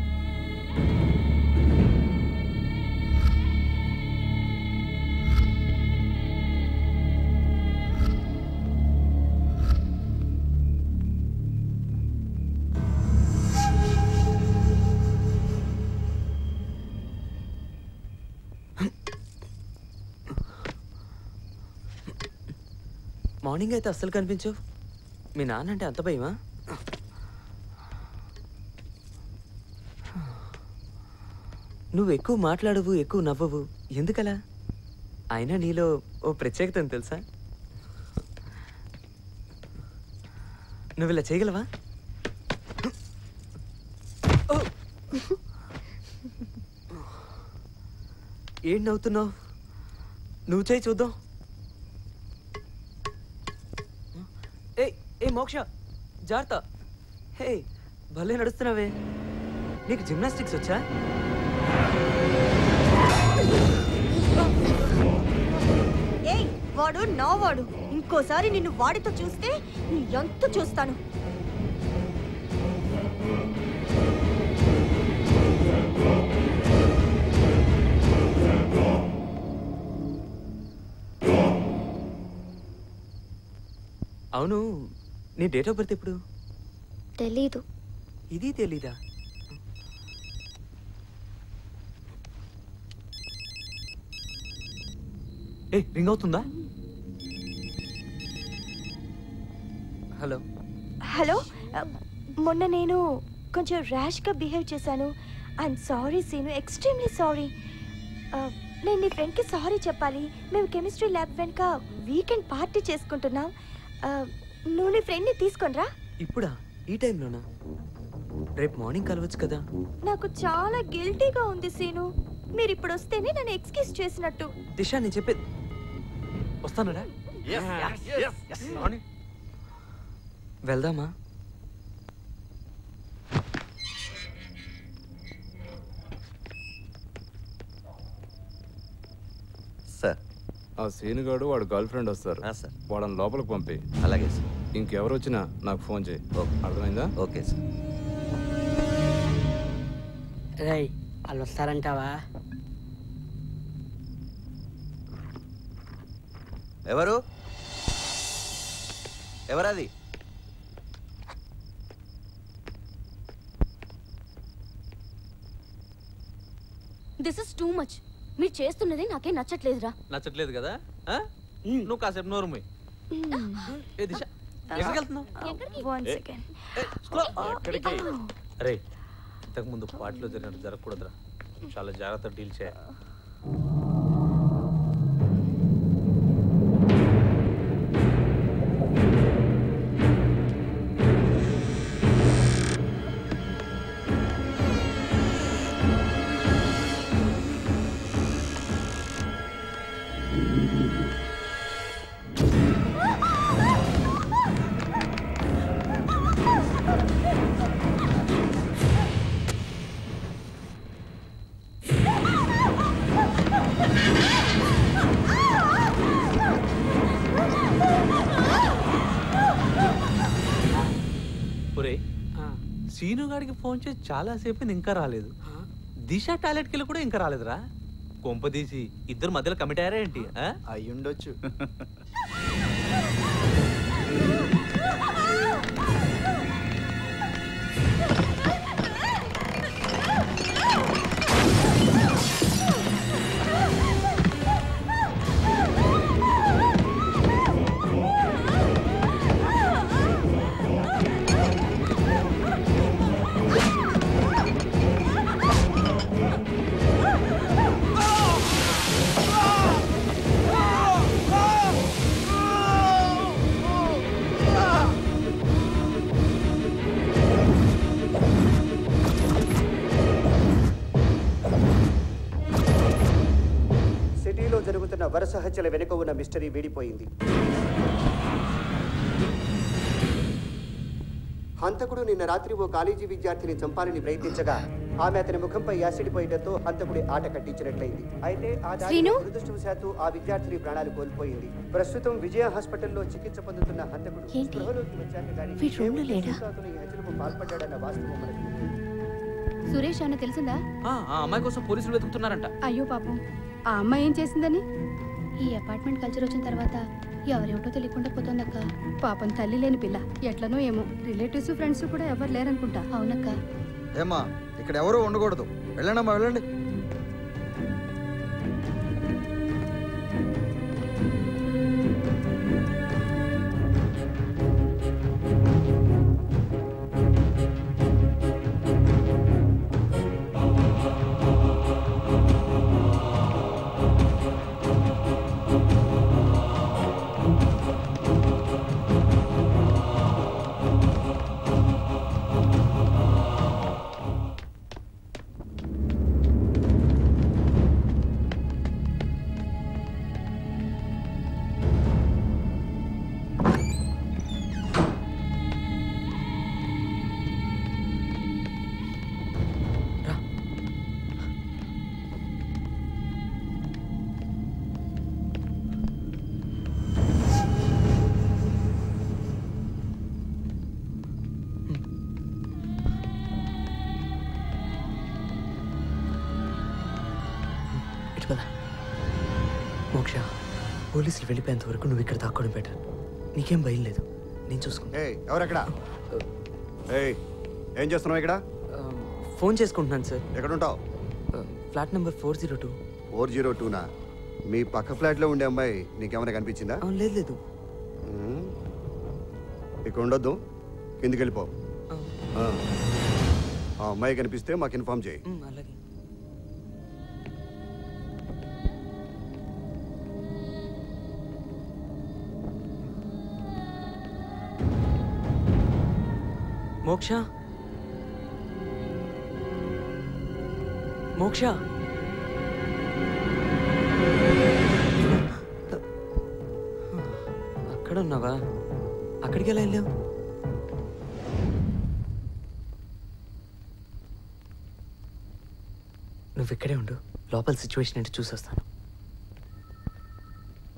S6: మార్నింగ్ అయితే అస్సలు కనిపించవు మీ నాన్న అంటే అంత భయమా నువ్వు ఎక్కువ మాట్లాడవు ఎక్కువ నవ్వవు ఎందుకలా అయినా నీలో ఓ ప్రత్యేకత ఉంది తెలుసా నువ్వు ఇలా చేయగలవా ఓ! ఏం నవ్వుతున్నావు నువ్వు చేయి చూద్దాం ఏ ఏ మోక్ష జాగ్రత్త హే భలే నడుస్తున్నావే నీకు జిమ్నాస్టిక్స్ వచ్చా
S15: ఏయ్ వాడు నా వాడు ఇంకోసారి నిన్ను వాడితో చూస్తే నీ ఎంత చూస్తాను
S6: అవును నీ డేట్ ఆఫ్ బర్త్ ఎప్పుడు
S1: తెలీదు
S6: ఇది తెలీదా
S17: ఏ రింగ్ అవుతుందా
S6: హలో
S15: హలో ఆ, మొన్న నేను కొంచెం ర్యాష్గా బిహేవ్ చేశాను I'm sorry Seenu extremely sorry నేను నీ ఫ్రెండ్కి సారీ చెప్పాలి మేము కెమిస్ట్రీ ల్యాబ్ వెనుక వీకెండ్ పార్టీ చేసుకుంటున్నాం ఆ, నువ్వు నీ ఫ్రెండ్ని తీసుకొనిరా
S6: ఇప్పుడా ఈ టైంలోనా రేపు మార్నింగ్ కలవచ్చు కదా
S15: నాకు చాలా గిల్టీగా ఉంది సీను మీరు ఇప్పుడు వస్తేనే నన్ను ఎక్స్క్యూజ్ చేసినట్టు
S6: దిశ నేను చెప్పేది వస్తానరా వెళ్దామా
S12: ఆ సీనుగాడు వాడు గర్ల్ ఫ్రెండ్ వస్తారు వాళ్ళని లోపలికి పంపి
S14: అలాగే సార్
S12: ఇంకెవరు వచ్చినా నాకు ఫోన్ చేయి అర్థమైందా
S14: ఓకే సార్
S16: రై వాళ్ళు వస్తారంటావా
S14: ఎవరు ఎవరది
S15: దిస్ ఇస్ టూ మచ్ మీరు చేస్తున్నది నాకేం నచ్చట్లేదురా
S14: నచ్చట్లేదు కదా ఆ? నువ్వు కాసేపు నోరు మూయ్. ఏ దిశ ఎక్కడికి వెళ్తున్నావు
S15: వన్
S14: ఏ,
S15: సెకండ్
S14: ఎక్కడికి అరే ఇంతకు ముందు పార్టీలో జరిగినట్టు జరగకూడదురా చాలా జాగ్రత్త డీల్ చేయాలి ఒరే సీను గారికి ఫోన్ చేసి చాలా సేపు అయింది, ఇంకా రాలేదు దిశ టాయిలెట్కి వెళ్ళి కూడా ఇంకా రాలేదురా కొంపదీసి ఇద్దరు మధ్యలో కమిట్ అయ్యారా ఏంటి
S20: అయి ఉండొచ్చు
S19: సిటీలో జరుగుతున్న వరుస హత్యల వెనుక ఉన్న మిస్టరీ వీడిపోయింది హంతకుడు నిన్న రాత్రి ఓ కాలేజీ విద్యార్థిని చంపాలని ప్రయత్నించగా ఆమె అతని ముఖంపై యాసిడ్ పోయడంతో హంతకుడి ఆట కట్టించినట్లయింది అయితే ఆ దాడిలో
S15: శ్రీను?
S19: దురదృష్టవశాత్తు ఆ విద్యార్థిని ప్రాణాలు కోల్పోయింది ప్రస్తుతం విజయ హాస్పిటల్లో చికిత్స పొందుతున్న హంతకుడు
S5: ఏంటి?
S19: స్పృహలోకి వచ్చాక గానీ
S5: వీడు రూమ్లో
S19: ఏ
S5: లేడా?
S19: ఉద్దేశంతో అతను ఈ హత్యలకు పాల్పడ్డాడన్న వాస్తవం మనకు తెలియదు.
S17: సురేష్ అన్న తెలిసిందా ఆ అమ్మాయి కోసం పోలీసులు వెతుకుతున్నారంట
S21: అయ్యో పాపం ఆ అమ్మాయి ఏం చేసిందని ఈ అపార్ట్మెంట్ కల్చర్ వచ్చిన తర్వాత ఎవరేమిటో తెలియకుండా పోతోందక్క పాపం తల్లి లేని పిల్ల ఎట్లనో ఏమో రిలేటివ్స్ ఫ్రెండ్స్ కూడా ఎవరు లేరనుకుంటా అవునక్క
S20: ఏమ్మా ఇక్కడ ఎవరు ఉండకూడదు వెళ్ళండి అమ్మా వెళ్ళండి
S6: ఇటు పద మోక్ష పోలీసులు వెళ్ళిపోయేంత వరకు నువ్వు ఇక్కడ దాక్కోవడం బెటర్ నీకేం భయం లేదు నేను చూసుకుంటా
S18: ఏయ్ ఎవరెక్కడ ఏయ్ ఏం చేస్తున్నావు ఇక్కడ
S6: ఫోన్ చేసుకుంటున్నాను సార్
S18: ఎక్కడ ఉంటావు
S6: flat number four zero two
S18: four zero టూనా మీ పక్క ఫ్లాట్లో ఉండే అమ్మాయి నీకేమైనా కనిపించిందా
S6: లేదు లేదు
S18: ఉమ్. ఇక్కడ ఉండొద్దు కిందికి వెళ్ళిపో ఆ. ఆ అమ్మాయి కనిపిస్తే మాకు ఇన్ఫార్మ్ చేయి
S6: అలాగే మోక్ష మోక్ష అక్కడ ఉన్నావా అక్కడికి ఎలా వెళ్ళావు నువ్వు ఇక్కడే ఉండు లోపల సిచ్యువేషన్ ఏంటి చూసొస్తాను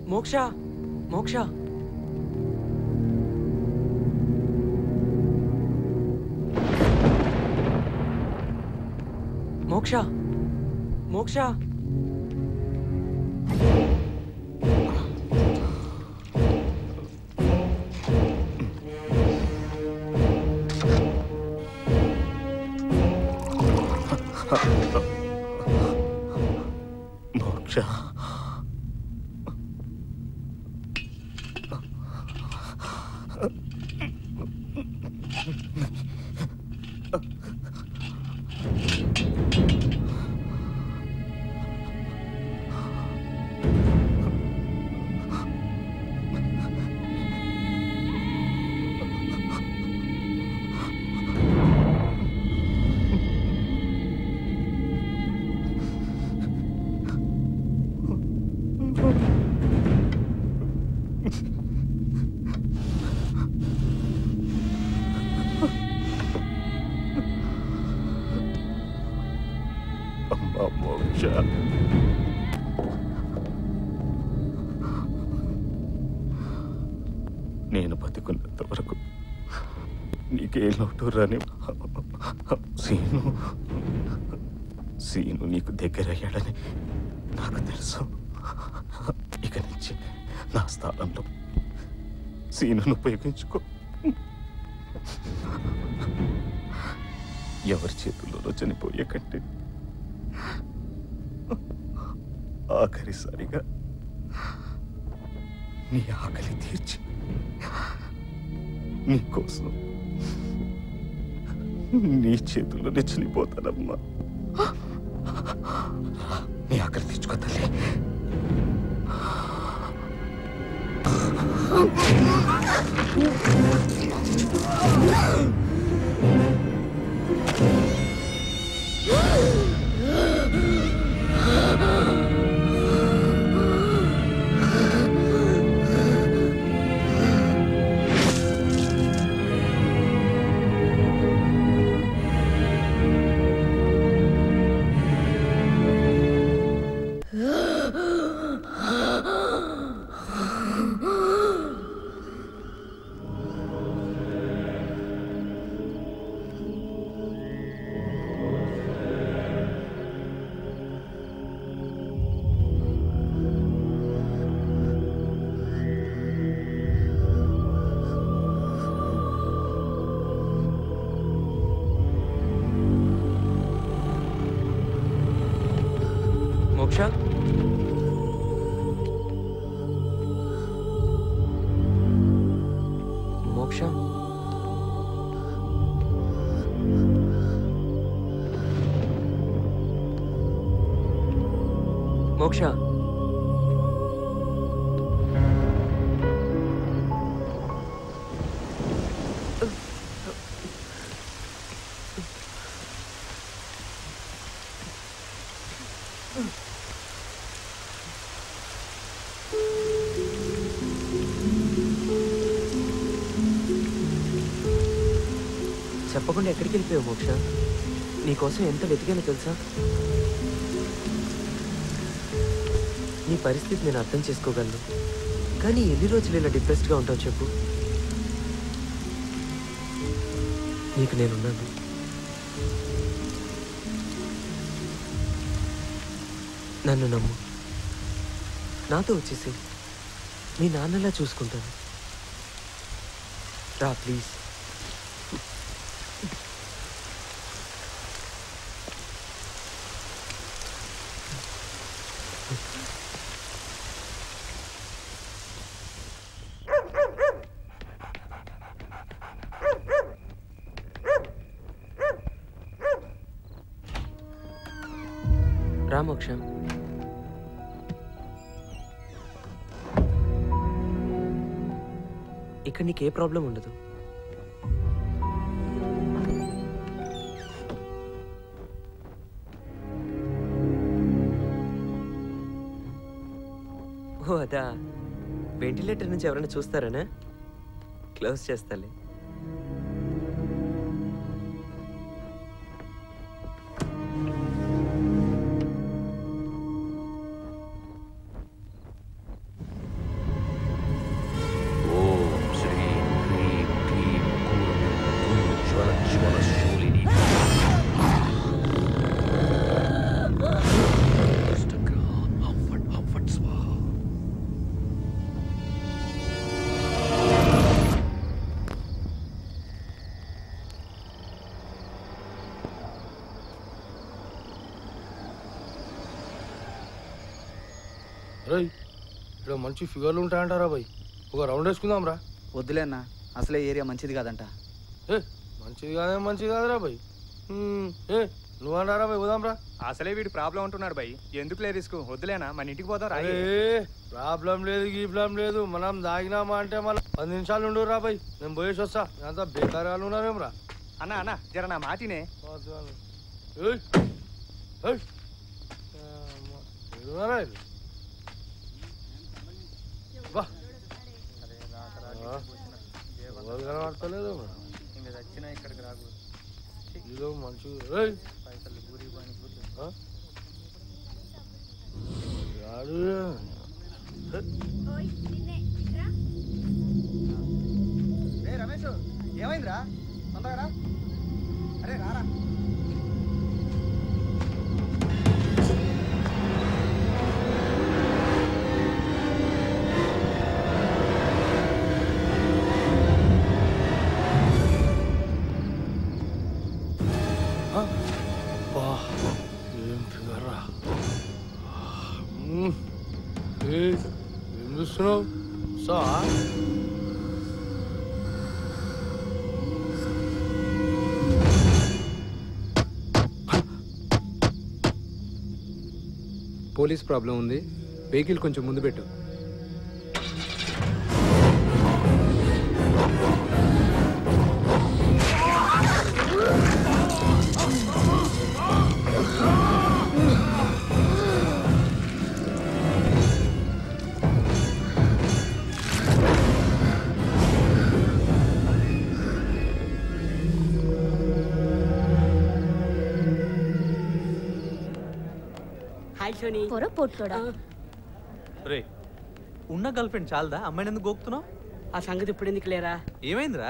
S6: మోక్ష మోక్ష మోక్ష మోక్ష
S10: మోక్ష అమ్మా మోక్ష నేను బతికున్నంత వరకు నీకే లోటు రాని సీను సీను నీకు దగ్గరయ్యాడని నాకు తెలుసు ఇక నుంచి నా స్థానంలో సీనును ఉపయోగించుకో ఎవరి చేతుల్లోనో చనిపోయే కంటే ఆఖరిసారిగా నీ ఆకలి తీర్చి నీ కోసం నీ చేతుల్లోనే చనిపోతానమ్మా నీ ఆకలి తీర్చుకో తల్లి
S6: మోక్ష మోక్ష మోక్ష చెప్పకుండా ఎక్కడికి వెళ్ళిపోయావు మోక్ష నీకోసం ఎంత వెతికానో తెలుసా నీ పరిస్థితి నేను అర్థం చేసుకోగలను కానీ ఎన్ని రోజులు ఇలా డిప్రెస్డ్గా ఉంటావు చెప్పు నీకు నేనున్నాను నన్ను నమ్ము నాతో వచ్చేసి మీ నాన్నలా చూసుకుంటాను రా ప్లీజ్ రా మోక్ష ఇక్కడ నీకు ఏ ప్రాబ్లం ఉండదు ఓ అదా వెంటిలేటర్ నుంచి ఎవరైనా చూస్తారనా క్లోజ్ చేస్తాలే
S11: ఇక్కడ మంచి ఫిగర్లు ఉంటాయంటారా బాయ్ ఒక రౌండ్ వేసుకుందాం రా
S20: వద్దులే అన్న అసలే ఏరియా మంచిది కాదంట
S11: ఏ మంచిది కాదే మంచిది కాదురా బాయ్ హ్మ్, ఏ నువ్వన్నారా బాయ్ పోదాం రా
S4: అసలే వీడి ప్రాబ్లం అంటున్నాడు భయ్ ఎందుకులే రిస్క్ వద్దులేనా మన ఇంటికి పోదాం రా
S11: అరే ప్రాబ్లం లేదు గీబ్లం లేదు మనం దాగినామా అంటే మళ్ళీ పది నిమిషాలు ఉండు రా బాయ్ నేను పోయేసి వస్తా అంతా బేకారాలు ఉన్నారేం రా
S4: అన్న అన్న జర నా మాటినే
S11: ఏయ్, ఏయ్. అమ్మా, ఏడున్నారా వీళ్ళు? బా. ఆ, ఎవరు కనబడతలేదు రా.
S4: ఇంకా చచ్చినా ఇక్కడికి రాకూడదు
S11: ఇదో మంచిగా ఏయ్. ఆ? రాడు.
S20: రే రమేష్ ఏమైందిరా తొందరగా రా అరే రారా
S11: బా ఏం ఫిగర్ రా మ్మ్. ఏయ్, ఏం చూస్తున్నావు సా
S12: పోలీస్ ప్రాబ్లం ఉంది వెహికల్ కొంచెం ముందు పెట్టు
S16: హాయ్ సోని
S15: పొర పొట్టోడా
S14: రే ఉన్న గర్ల్ ఫ్రెండ్ చాలదా అమ్మాయిని ఎందుకు గోకుతున్నావు
S16: ఆ సంగతి ఇప్పుడు ఎందుకు లేరా
S14: ఏమైందిరా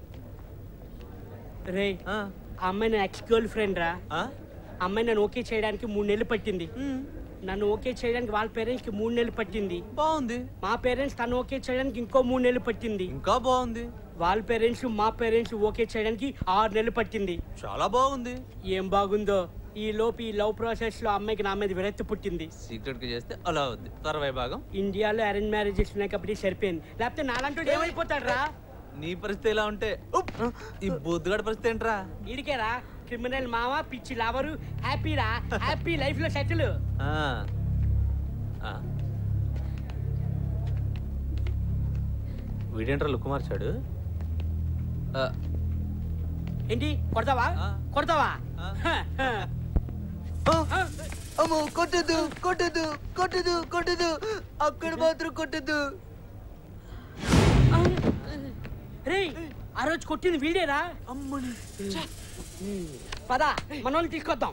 S16: రే ఆ అమ్మాయి నా ఎక్స్ గర్ల్ ఫ్రెండ్ రా అమ్మాయి నన్ను ఓకే చేయడానికి మూడు నెలలు పట్టింది నన్ను ఓకే చేయడానికి వాళ్ళ పేరెంట్స్ కి మూడు నెలలు పట్టింది
S14: బాగుంది
S16: మా పేరెంట్స్ తను ఓకే చేయడానికి ఇంకో మూడు నెలలు పట్టింది
S14: ఇంకా బాగుంది
S16: వాళ్ళ పేరెంట్స్ మా పేరెంట్స్ ఓకే చేయడానికి ఆరు నెలలు పట్టింది
S14: చాలా బాగుంది
S16: ఏం బాగుందో ఈ లోపు ఈ లవ్ ప్రాసెస్ లో అమ్మాయికి నా మీద విరక్తి పుట్టింది
S14: సీక్రెట్ గా చేస్తే అలా అవుద్ది తర్వాయి భాగం
S16: ఇండియాలో అరేంజ్ మ్యారేజెస్ ఉన్నాయి కాబట్టి సరిపోయింది లేకపోతే నాలంటూ ఏమైపోతాడు రా
S14: నీ పరిస్థితి ఎలా ఉంటే ఉప్! ఈ బొద్దుగాడి పరిస్థితి ఏంట్రా
S16: ఇడికేరా క్రిమినల్ మామ పిచ్చి లవరు హ్యాపీ రా హ్యాపీ లైఫ్ లో సెటిల్
S14: ఆ. ఆ. వీడేంట్రా లుక్ మార్చాడు ఆ,
S16: ఏంటి కొడతావా కొడతావా
S20: అమ్మో కొట్టదు కొట్టదు కొట్టదు కొట్టదు అక్కడ మాత్రం కొట్టదు
S16: రే ఆ రోజు కొట్టింది వీడేరా అమ్మని పద మనోళ్ళు తీసుకొద్దాం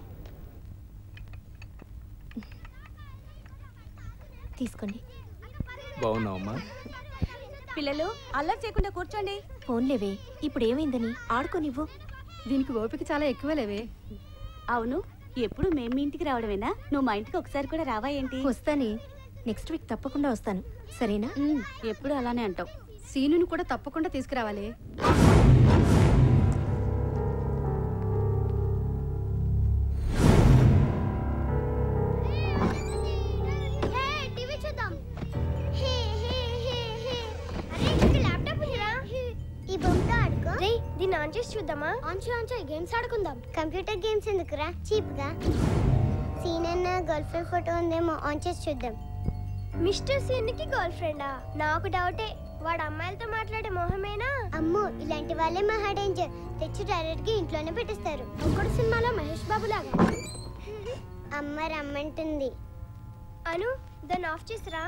S5: తీసుకోండి
S12: బాగున్నావమ్మా
S15: పిల్లలు అల్లరి చేయకుండా కూర్చోండి
S5: ఫోన్లేవే ఇప్పుడు ఏమైందని ఆడుకోనివ్వు
S21: దీనికి ఓపిక చాలా ఎక్కువలేవే
S15: అవును ఎప్పుడు మేము మీ ఇంటికి రావడమేనా నువ్వు మా ఇంటికి ఒకసారి కూడా రావా ఏంటి
S5: వస్తానే నెక్స్ట్ వీక్ తప్పకుండా వస్తాను సరేనా
S15: ఎప్పుడు అలానే అంటావు
S21: సీనుని కూడా తప్పకుండా తీసుకురావాలి
S1: టీవీ చూద్దాం హే హే హే హే అరే ఇక్కడ ల్యాప్టాప్ ఉందిరా ఈ బొమ్మతో ఆడుకో రే దీన్ని ఆన్ చేసి చూద్దామా ఆన్ చేయి ఆన్ చేయి గేమ్స్ ఆడుకుందాం కంప్యూటర్ గేమ్స్ ఎందుకురా చీప్ గా సీన్ అన్న గర్ల్ ఫ్రెండ్ ఫోటో ఉందేమో ఆన్ చేసి చూద్దాం మిస్టర్ సీన్ కి గర్ల్ ఫ్రెండా నాకు డౌటే వాడు అమ్మాయిలతో మాట్లాడే మొహమేనా అమ్మో ఇలాంటి వాళ్ళే మహా డేంజర్ తెచ్చి డైరెక్ట్ గా ఇంట్లోనే పెట్టేస్తారు ఒక్కడు సినిమాలో మహేష్ బాబు లాగా అమ్మ రమ్మంటుంది అను దాన్ని ఆఫ్ చేసిరా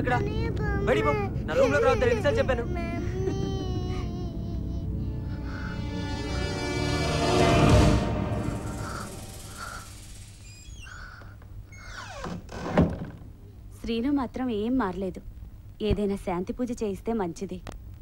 S6: ఇక్కడ బయటికి పో నా రూమ్ లోకి రావద్దని ఎన్నిసార్లు చెప్పాను
S9: శ్రీను మాత్రం ఏం మారలేదు ఏదైనా శాంతి పూజ చేయిస్తే మంచిది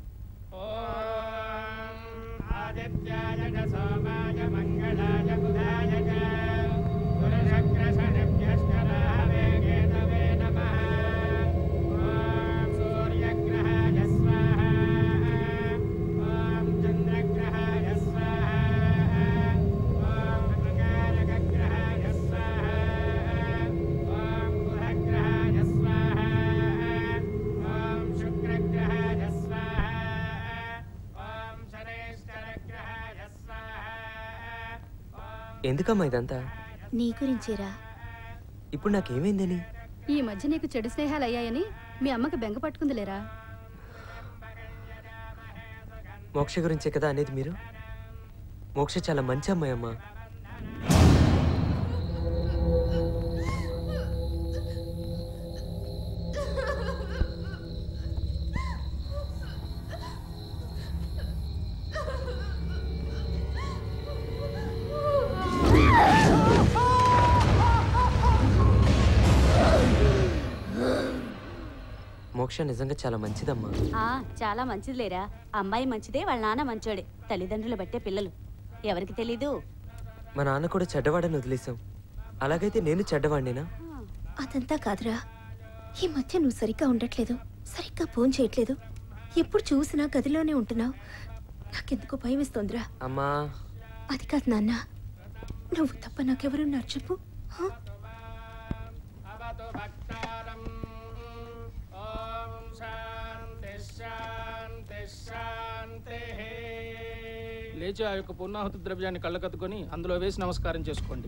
S6: ఎందుకమ్మా ఇదంతా
S5: నీ గురించేరా
S6: ఇప్పుడు నాకేమైందని
S21: ఈ మధ్య నీకు చెడు స్నేహాలు అయ్యాయని మీ అమ్మకి బెంగ పట్టుకుందిలేరా
S6: మోక్ష గురించే కదా అనేది మీరు మోక్ష చాలా మంచి అమ్మాయి అమ్మా మోక్ష నిజంగా చాలా మంచిదమ్మా
S9: ఆ చాలా మంచిదిలేరా అమ్మాయి మంచిదే వాళ్ళ నాన్న మంచోడే తల్లిదండ్రులు బట్టే పిల్లలు ఎవరికి తెలీదు
S6: మా నాన్న కూడా చెడ్డవాడని వదిలేశాం అలాగైతే నేను చెడ్డవాడినేనా
S5: అదంతా కాదురా ఈ మధ్య నువ్వు సరిగ్గా ఉండట్లేదు సరిగ్గా ఫోన్ చేయట్లేదు ఎప్పుడు చూసినా గదిలోనే ఉంటున్నావు నాకెందుకు భయం ఇస్తోందిరా
S6: అమ్మా
S5: అది కాదు నాన్న నువ్వు తప్ప నాకెవరున్నారు చెప్పు హ?
S17: లేచి ఆ యొక్క పూర్ణాహుతి ద్రవ్యాన్ని కళ్ళకత్తుకొని అందులో వేసి నమస్కారం చేసుకోండి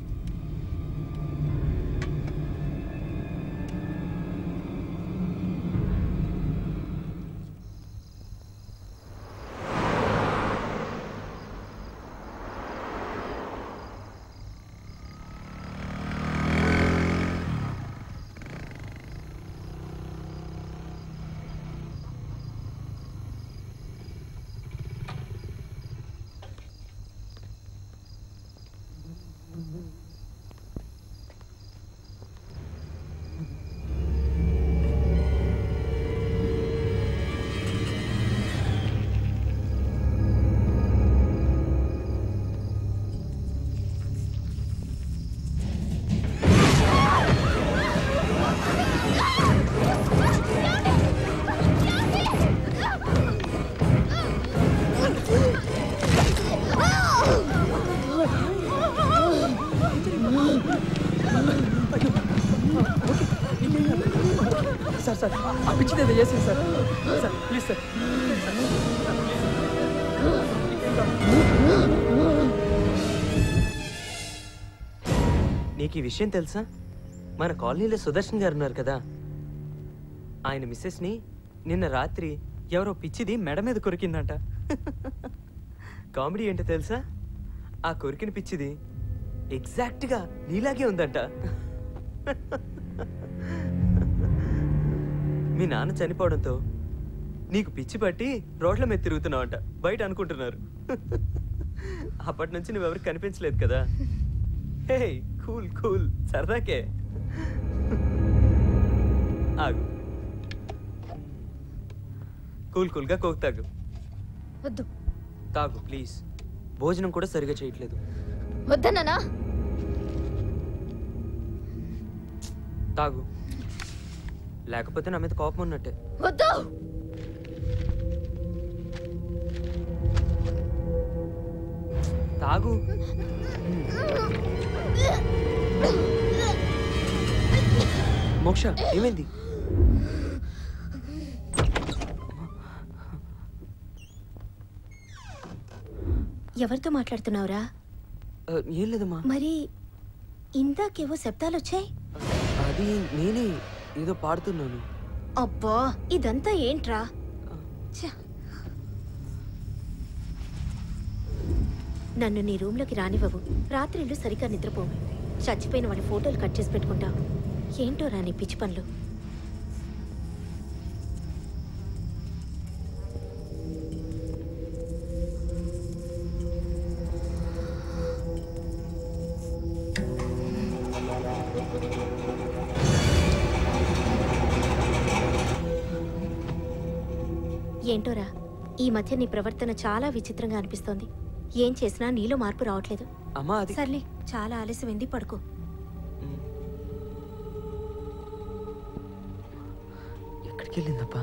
S6: సార్ సార్ ఆ పిచ్చిది ఏదో చేసింది సార్ సార్ ప్లీజ్ సార్ నీకు ఈ విషయం తెలుసా మన కాలనీలో సుదర్శన్ గారు ఉన్నారు కదా ఆయన మిస్సెస్ని నిన్న రాత్రి ఎవరో పిచ్చిది మెడ మీద కొరికిందంట కామెడీ ఏంటో తెలుసా ఆ కొరికిన పిచ్చిది ఎగ్జాక్ట్గా నీలాగే ఉందంట మీ నాన్న చనిపోవడంతో నీకు పిచ్చి పట్టి రోడ్ల మీద తిరుగుతున్నావంట బయట అనుకుంటున్నారు అప్పటి నుంచి నువ్వెవరికి కనిపించలేదు కదా హే కూల్ కూల్ సరదాకే ఆగు కూల్ కూల్గా కోక్ తాగు
S1: వద్దు
S6: తాగు ప్లీజ్ భోజనం కూడా సరిగా చేయట్లేదు
S1: వద్దన్నానా
S6: తాగు లేకపోతే నా మీద కోపం ఉన్నట్టే
S1: వద్దు
S6: తాగు మోక్ష ఏమైంది
S5: ఎవరితో మాట్లాడుతున్నావురా
S6: ఆ, ఏం లేదమ్మా
S5: మరి ఇందాకేవో శబ్దాలు వచ్చాయి
S6: అది నేనే ఏదో పాడుతున్నాను
S5: అబ్బా ఇదంతా ఏంట్రా ఛ. నన్ను నీ రూమ్లోకి రానివ్వవు రాత్రిళ్ళు సరిగ్గా నిద్రపోవు చచ్చిపోయిన వాళ్ళ ఫోటోలు కట్ చేసి పెట్టుకుంటావు ఏంటో రాని పిచ్చి పనులు ఏంటోరా ఈ మధ్య నీ ప్రవర్తన చాలా విచిత్రంగా అనిపిస్తోంది ఏం చేసినా నీలో మార్పు రావట్లేదు
S6: అమ్మా అది
S5: సర్లే చాలా ఆలస్యమైంది పడుకో
S6: ఎక్కడికి వెళ్ళిందప్పా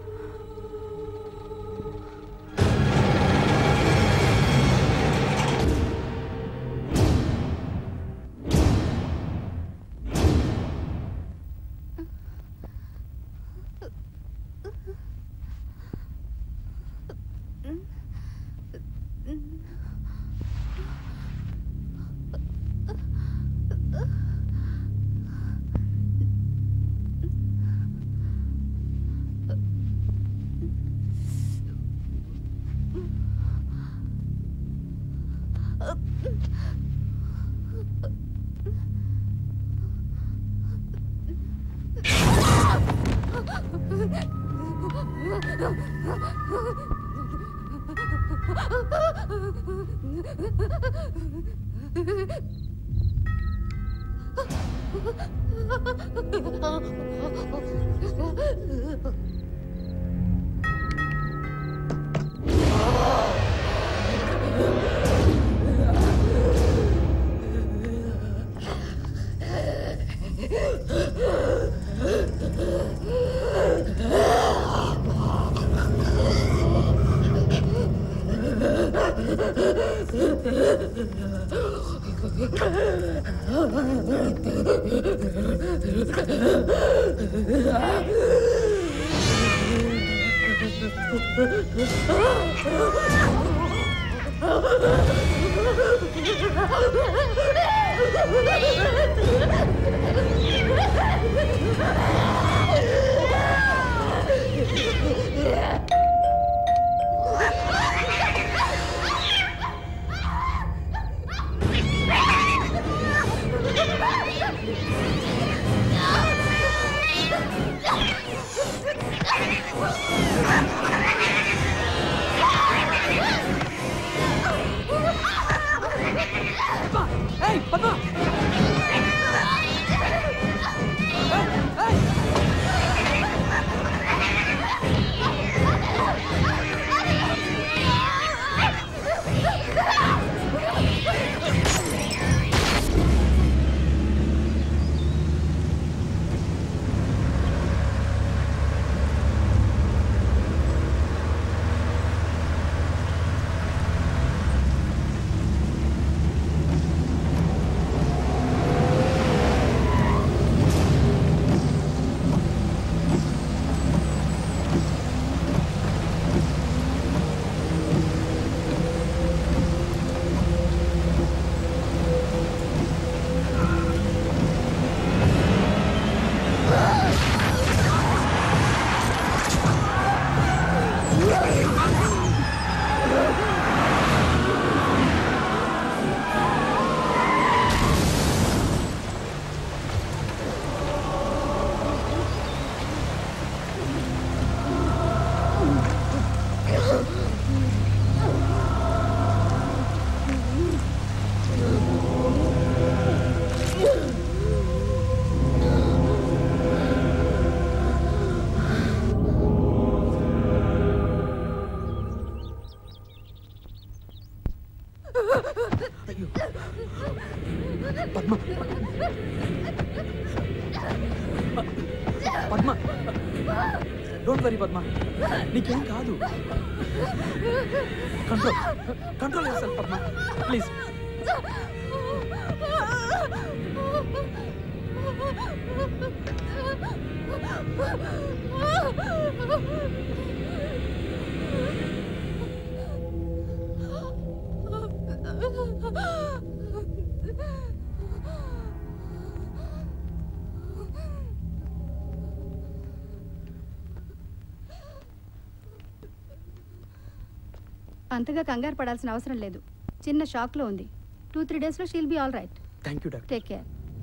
S17: ఏయ్ పద్మ పద్మ పద్మ డోంట్ వరీ పద్మ నీకేం కాదు కంట్రోల్ కంట్రోల్ చేస్తాను పద్మ ప్లీజ్
S21: అంతగా కంగారు పడాల్సిన అవసరం లేదు చిన్న షాక్లో ఉంది టూ త్రీ డేస్లో she'll be all right
S6: thank you doctor
S21: take care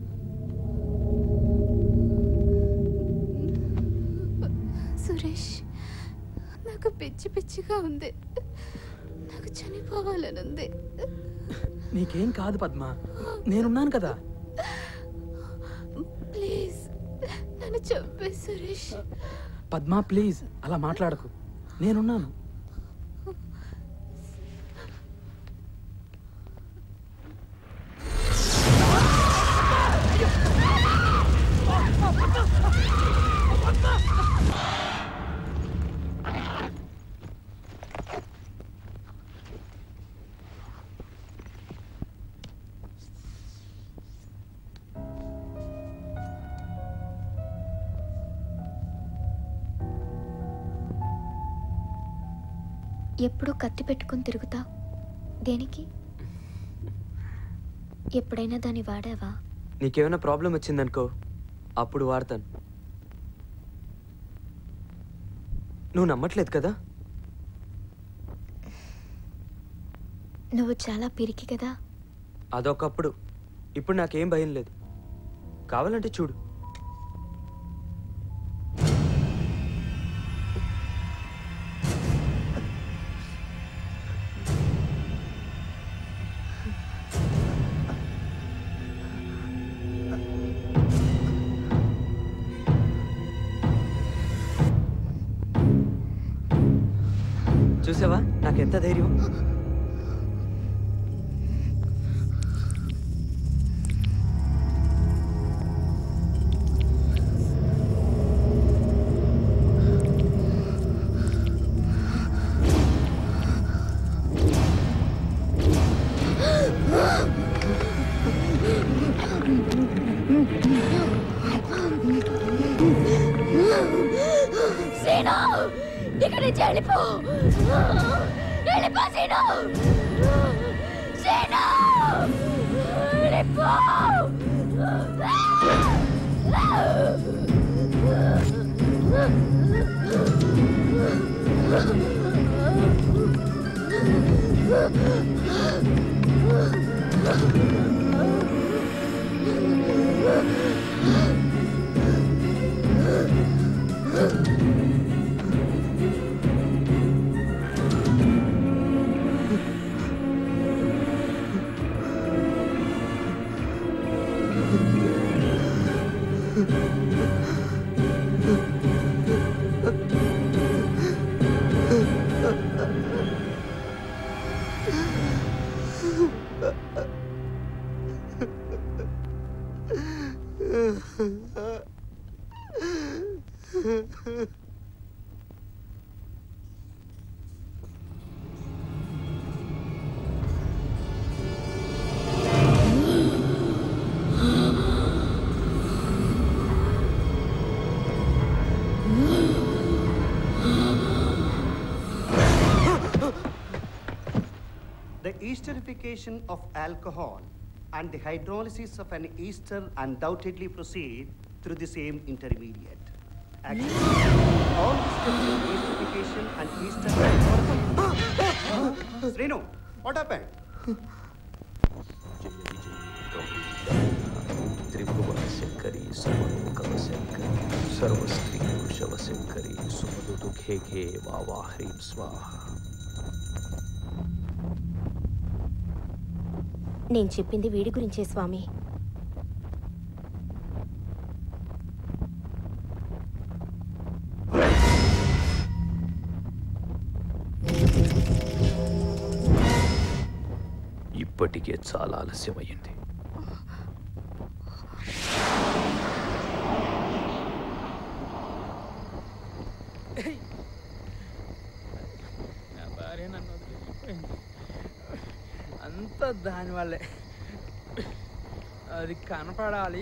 S5: Suresh నాకు పిచ్చి పిచ్చిగా ఉంది నాకు చనిపోవాలనుంది
S17: నీకేం కాదు పద్మ నేనున్నాను కదా
S5: ప్లీజ్ నన్ను చంపే సురేష్
S17: పద్మ ప్లీజ్ అలా మాట్లాడకు నేనున్నాను
S1: ఎప్పుడూ కత్తి పెట్టుకొని తిరుగుతా దేనికి ఎప్పుడైనా దాన్ని వాడావా
S6: నీకేమైనా ప్రాబ్లం వచ్చిందనుకో అప్పుడు వాడతాను నువ్వు నమ్మట్లేదు కదా
S1: నువ్వు చాలా పిరికి కదా
S6: అదొకప్పుడు ఇప్పుడు నాకేం భయం లేదు కావాలంటే చూడు చూసావా నాకెంత ధైర్యం
S8: సీను ఇక్కడి నుంచి వెళ్ళిపో వెళ్ళిపో సీను సీను వెళ్ళిపో
S19: The esterification of alcohol and the hydrolysis of an ester undoubtedly proceed through the same intermediate. Actually, all the steps of esterification and ester Srinu, what happened?
S13: త్రిభువన శంకరి సర్వలోకవ శంకరి సర్వస్త్రీ వృషభ శంకరి సుమధుదు ఖే ఖే వావా హ్రీం స్వాహ
S5: నేను చెప్పింది వీడి గురించే స్వామి
S13: ఇప్పటికే చాలా ఆలస్యమయ్యింది
S17: నా భార్య నన్ను వదిలేసిపోయింది అంతా దానివల్లే అది కనపడాలి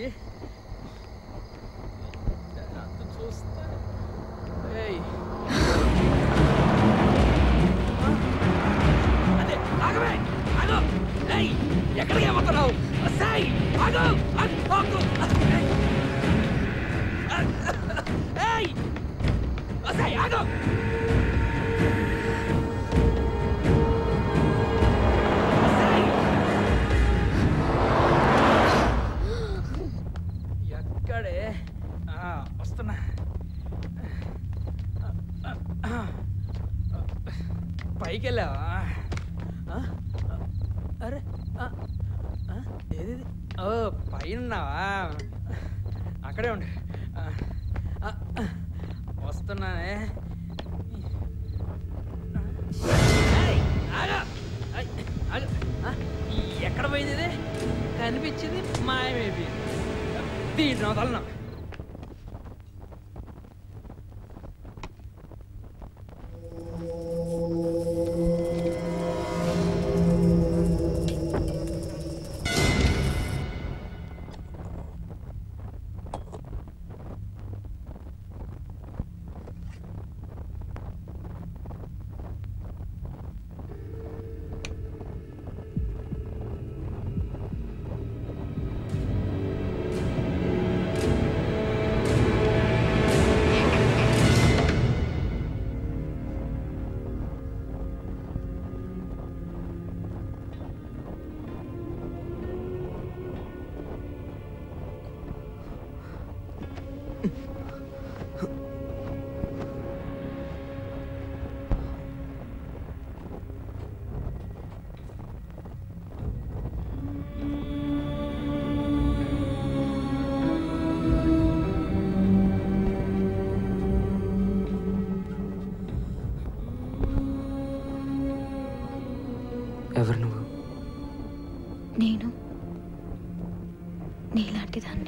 S17: అంత చూస్తా ఏయ్
S14: అదే ఆగవే ఆగు ఏయ్ ఎక్కడికి పోతున్నావు సై ఆగు ఆగు ఆగు ఏయ్ సై ఆగు
S17: ఎక్కడే ఆ, వస్తున్నా పైకి వెళ్ళావా ఆ? అరే ఆ, ఆ, ఏది ఇది? ఓ పైన ఉన్నావా అక్కడే ఉండు ఆ, ఆ, వస్తున్నానే తెచ్చింది మాయమైపోయింది దీంట్లో వదలను
S6: ఎవరు నువ్వు
S5: నేను నీలాంటి దాన్ని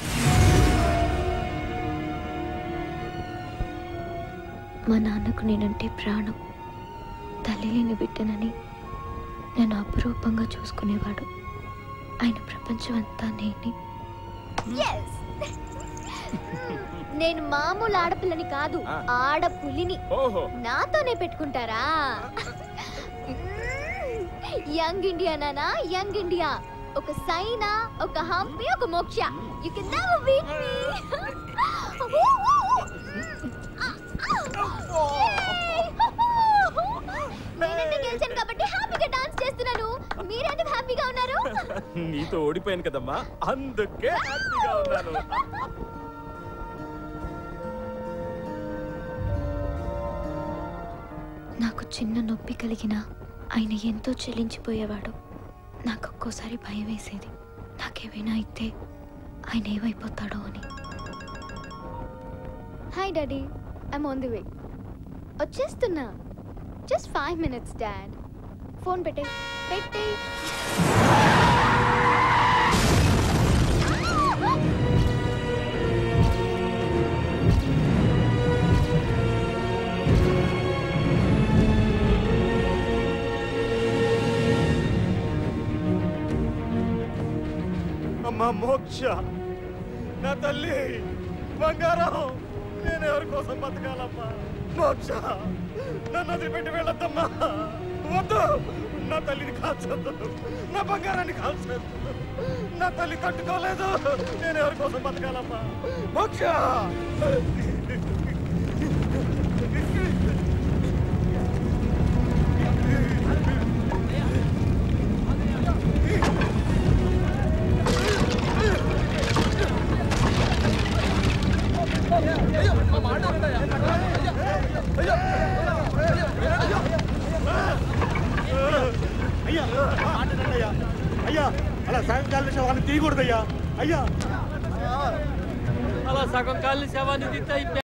S5: మా నాన్నకు నేనంటే ప్రాణం తల్లి లేని బిడ్డనని నేను అపురూపంగా చూసుకునేవాడు ఆయన ప్రపంచం అంతా నేనే
S1: నేను మామూలు ఆడపిల్లని కాదు ఆడపులిని
S2: ఓహో
S1: నాతోనే పెట్టుకుంటారా యంగ్ ఇండియా నానా యంగ్ ఇండియా ఒక సైనా ఒక హంపి ఒక Moksha you can never beat me నేనంటే గెలిచాను కాబట్టి హ్యాపీగా డాన్స్ చేస్తున్నాను మీరెందుకు హ్యాపీగా ఉన్నారు
S2: నీతో ఓడిపోయాను కదమ్మా అందుకే హ్యాపీగా ఉన్నాను
S5: నాకు చిన్న నొప్పి కలిగినా ఆయన ఎంతో చెల్లించిపోయేవాడు నాకు ఒక్కోసారి భయం వేసేది నాకేమైనా అయితే ఆయన ఏమైపోతాడో అని
S1: hi daddy I'm on the way వచ్చేస్తున్నా just five minutes dad phone పెట్టే పెట్టే
S2: అమ్మా మోక్ష నా తల్లి బంగారం నేను ఎవరి కోసం బతకాలమ్మా మోక్ష నన్ను వదిలిపెట్టి వెళ్ళొద్దమ్మా వద్దు నా తల్లిని కాల్చొద్దు నా బంగారాన్ని కాల్చొద్దు నా తల్లి తట్టుకోలేదు నేను ఎవరి కోసం బతకాలమ్మా మోక్ష
S11: అయ్యా అయ్యా అయ్యా అలా సాయంకాలం విషయం వాళ్ళని తీయకూడదయ్యా అయ్యా
S17: అలా సగం కాళ్ళు శవాన్ని తిత్తా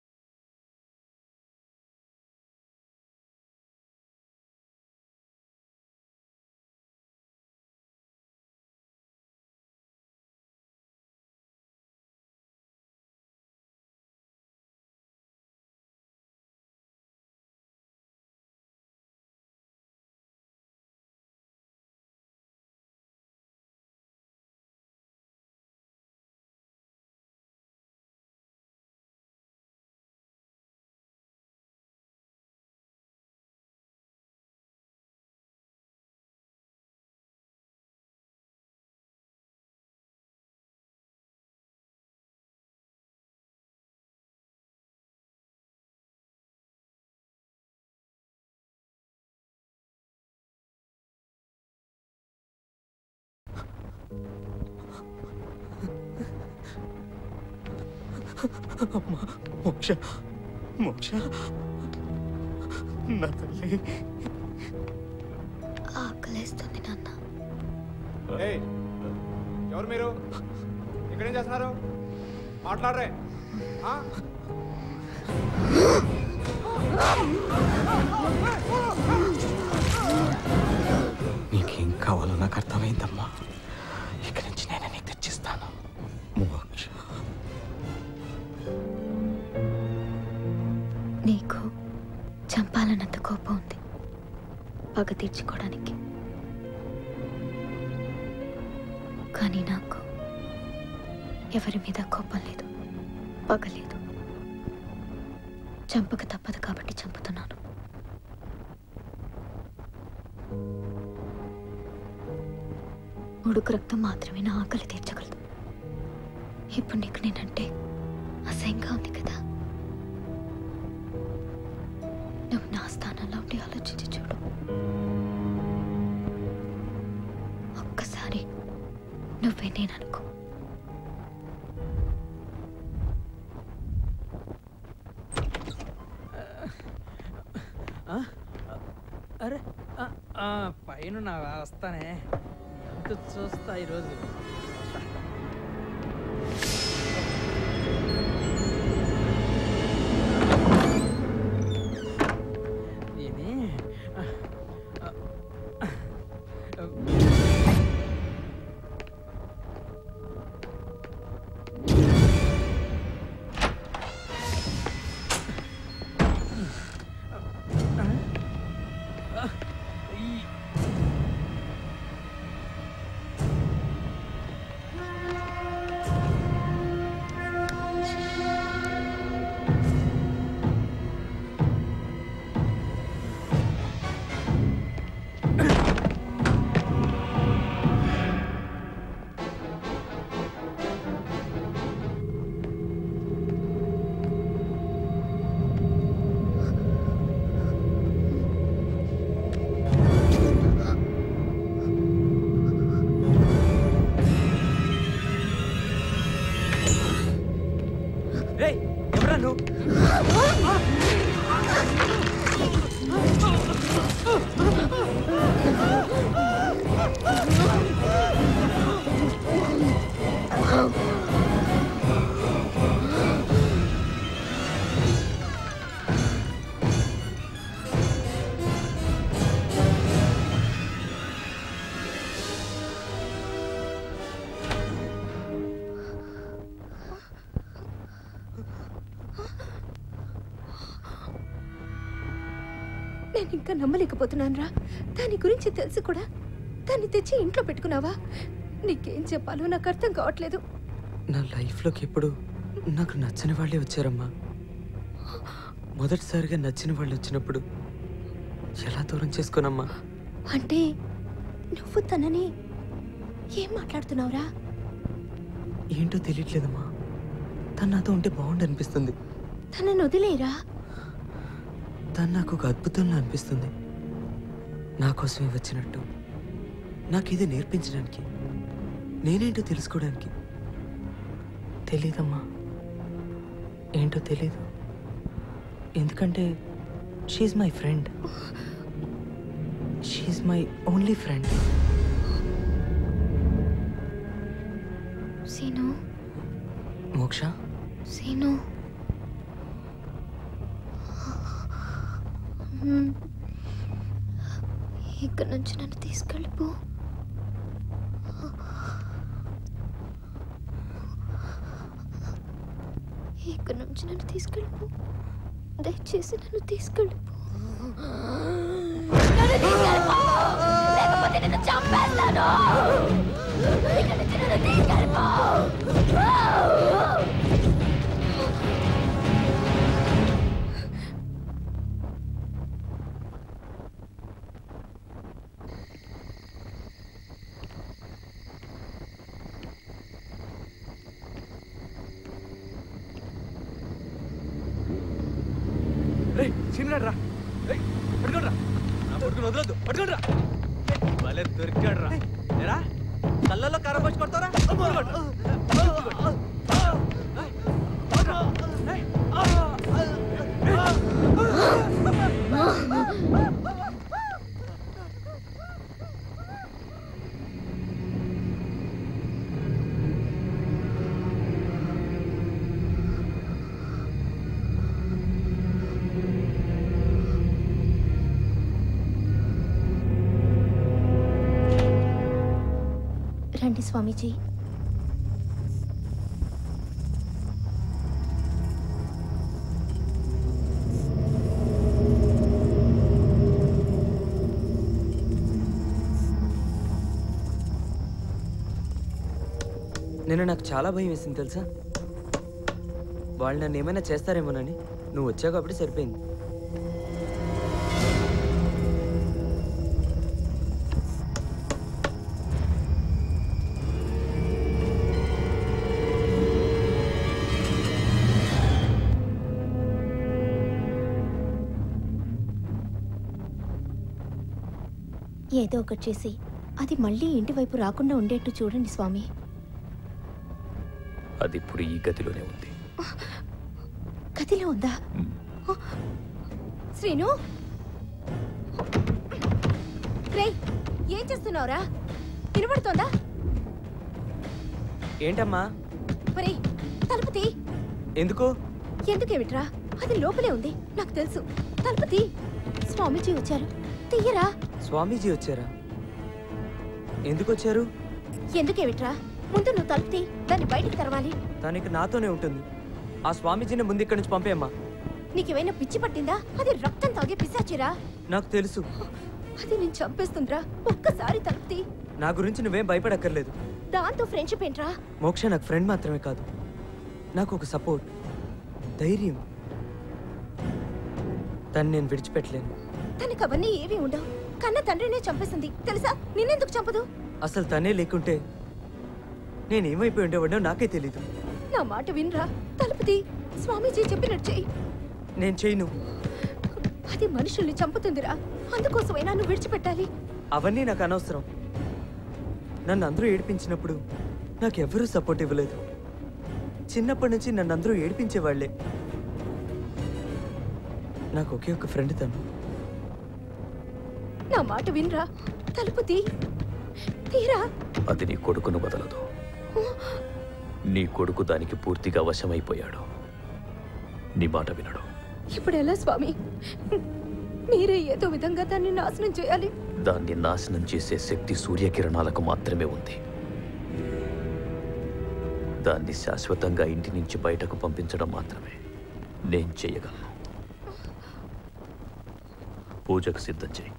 S2: అమ్మా మోక్ష మోక్ష నా తల్లి
S5: ఆకలేస్తుంది నాన్న
S4: ఏయ్, ఎవరు మీరు ఇక్కడేం చేస్తున్నారు మాట్లాడరే ఆ?
S13: నీకేం కావాలో నాకు అర్థమైందమ్మా ఇక్కడి నుంచి నేను
S5: కావాలన్నంత కోపం ఉంది పగ తీర్చుకోవడానికి కానీ నాకు ఎవరి మీద కోపం లేదు పగ లేదు చంపక తప్పదు కాబట్టి చంపుతున్నాను ఉడుకు రక్తం మాత్రమే నా ఆకలి తీర్చగలదు ఇప్పుడు నీకు నేనంటే అసహ్యంగా ఉంది కదా నువ్వు నా స్థానంలో ఉండి ఆలోచించి చూడు ఒక్కసారి నువ్వే నేను అనుకో
S17: ఆ? అరే ఆ, ఆ, పైన నా వస్తానే ఎంత చూస్తా ఈరోజు ఇది ఆ, ఆ, ఆ, ఆ, ఈ-
S6: రేయ్ ఎవరా నువ్వు
S5: నేను ఇంకా నమ్మలేకపోతున్నాను రా దాని గురించి తెలిసి కూడా దాన్ని తెచ్చి ఇంట్లో పెట్టుకున్నావా నీకేం చెప్పాలో నాకు అర్థం కావట్లేదు
S6: నా లైఫ్లోకి ఎప్పుడు నాకు నచ్చని వాళ్ళే వచ్చారమ్మా మొదటిసారిగా నచ్చిన వాళ్ళు వచ్చినప్పుడు ఎలా దూరం చేసుకోనమ్మా
S5: అంటే నువ్వు తనని ఏం మాట్లాడుతున్నావురా
S6: ఏంటో తెలియట్లేదమ్మా తను నాతో ఉంటే బాగుండు అనిపిస్తుంది
S5: తనని వదిలేరా
S6: తను నాకు ఒక అద్భుతంలా అనిపిస్తుంది నా కోసమే వచ్చినట్టు నాకు ఇది నేర్పించడానికి నేనేంటో తెలుసుకోవడానికి తెలీదమ్మా ఏంటో తెలీదు ఎందుకంటే she my friend she my only friend
S5: Seenu
S6: Moksha
S5: Seenu మ్మ్. ఇక్కడ నుంచి నన్ను తీసుకెళ్ళిపో ఇక్కడ నుంచి నన్ను తీసుకెళ్ళిపో దయచేసి నన్ను తీసుకెళ్ళిపో నన్ను తీసుకెళ్ళిపో లేకపోతే నిన్ను చంపేస్తాను ఇక్కడ నుంచి నన్ను తీసుకెళ్ళిపో
S14: రే చిన్నాడు రా పట్టుకోండి రా నా కొడుకుని వదలొద్దు పట్టుకోండి రా భలే దొరికాడు రా ఏరా కళ్ళల్లో కారం పోసి కొడతారా
S5: రండి స్వామీజీ
S6: నేను నాకు చాలా భయం వేసింది తెలుసా వాళ్ళు నన్ను ఏమైనా చేస్తారేమోనని నువ్వు వచ్చావు కాబట్టి సరిపోయింది
S5: ఏదో ఒకటి చేసి అది మళ్ళీ ఇంటి వైపు రాకుండా ఉండేట్టు చూడండి స్వామి
S13: అది ఇప్పుడు ఈ గదిలోనే ఉంది
S5: గదిలో ఉందా శ్రీను రే ఏం చేస్తున్నావురా వినబడుతోందా
S6: ఏంటమ్మా
S5: ఒరేయ్ తలుపు తీ
S6: ఎందుకు
S5: ఎందుకేమిట్రా అది లోపలే ఉంది నాకు తెలుసు తలుపు తీ స్వామీజీ వచ్చారు తీయరా
S6: స్వామీజీ వచ్చారా ఎందుకు వచ్చారు
S5: ఎందుకేమిట్రా ముందు నువ్వు తలుపు తీ దాన్ని బయటికి తెరవాలి
S6: తనకి నాతోనే ఉంటుంది ఆ స్వామీజీని ముందు ఇక్కడి నుంచి పంపేయమ్మా
S5: నీకేమైనా పిచ్చి పట్టిందా అది రక్తం తాగే పిశాచిరా
S6: నాకు తెలుసు
S5: అది నేను చంపేస్తుందిరా ఒక్కసారి తలుపు తీ
S6: నా గురించి నువ్వేం భయపడక్కర్లేదు
S5: దాంతో ఫ్రెండ్షిప్ ఏంట్రా
S6: మోక్ష నాకు ఫ్రెండ్ మాత్రమే కాదు నాకు ఒక సపోర్ట్ ధైర్యం తను నేను విడిచిపెట్టలేను
S5: తనకు అవన్నీ ఏవి ఉండవు కన్న తండ్రినే చంపేసింది తెలుసా నిన్నెందుకు చంపదు
S6: అసలు తనే లేకుంటే నేనేమైపోయి ఉండేవాడో నాకే తెలీదు
S5: నా మాట వినరా తలుపు తీ స్వామీజీ చెప్పినట్టు చెయ్యి
S6: నేను చేయను
S5: అది మనుషుల్ని చంపుతుందిరా అందుకోసమైనా నువ్వు విడిచిపెట్టాలి
S6: అవన్నీ నాకు అనవసరం నన్ను అందరూ ఏడిపించినప్పుడు నాకెవ్వరూ సపోర్ట్ ఇవ్వలేదు చిన్నప్పటి నుంచి నన్ను అందరూ ఏడిపించేవాళ్లే నాకు ఒకే ఒక ఫ్రెండ్ తను
S5: నా మాట వినరా తలుపు తీ తీరా
S13: అది నీ కొడుకును వదలదు నీ కొడుకు దానికి పూర్తిగా వశమైపోయాడు నీ మాట వినడు
S5: ఇప్పుడు ఎలా స్వామి మీరే ఏదో విధంగా దాన్ని నాశనం చేయాలి
S13: దాన్ని నాశనం చేసే శక్తి సూర్యకిరణాలకు మాత్రమే ఉంది దాన్ని శాశ్వతంగా ఇంటి నుంచి బయటకు పంపించడం మాత్రమే నేను చేయగలను పూజకు సిద్ధం చేయి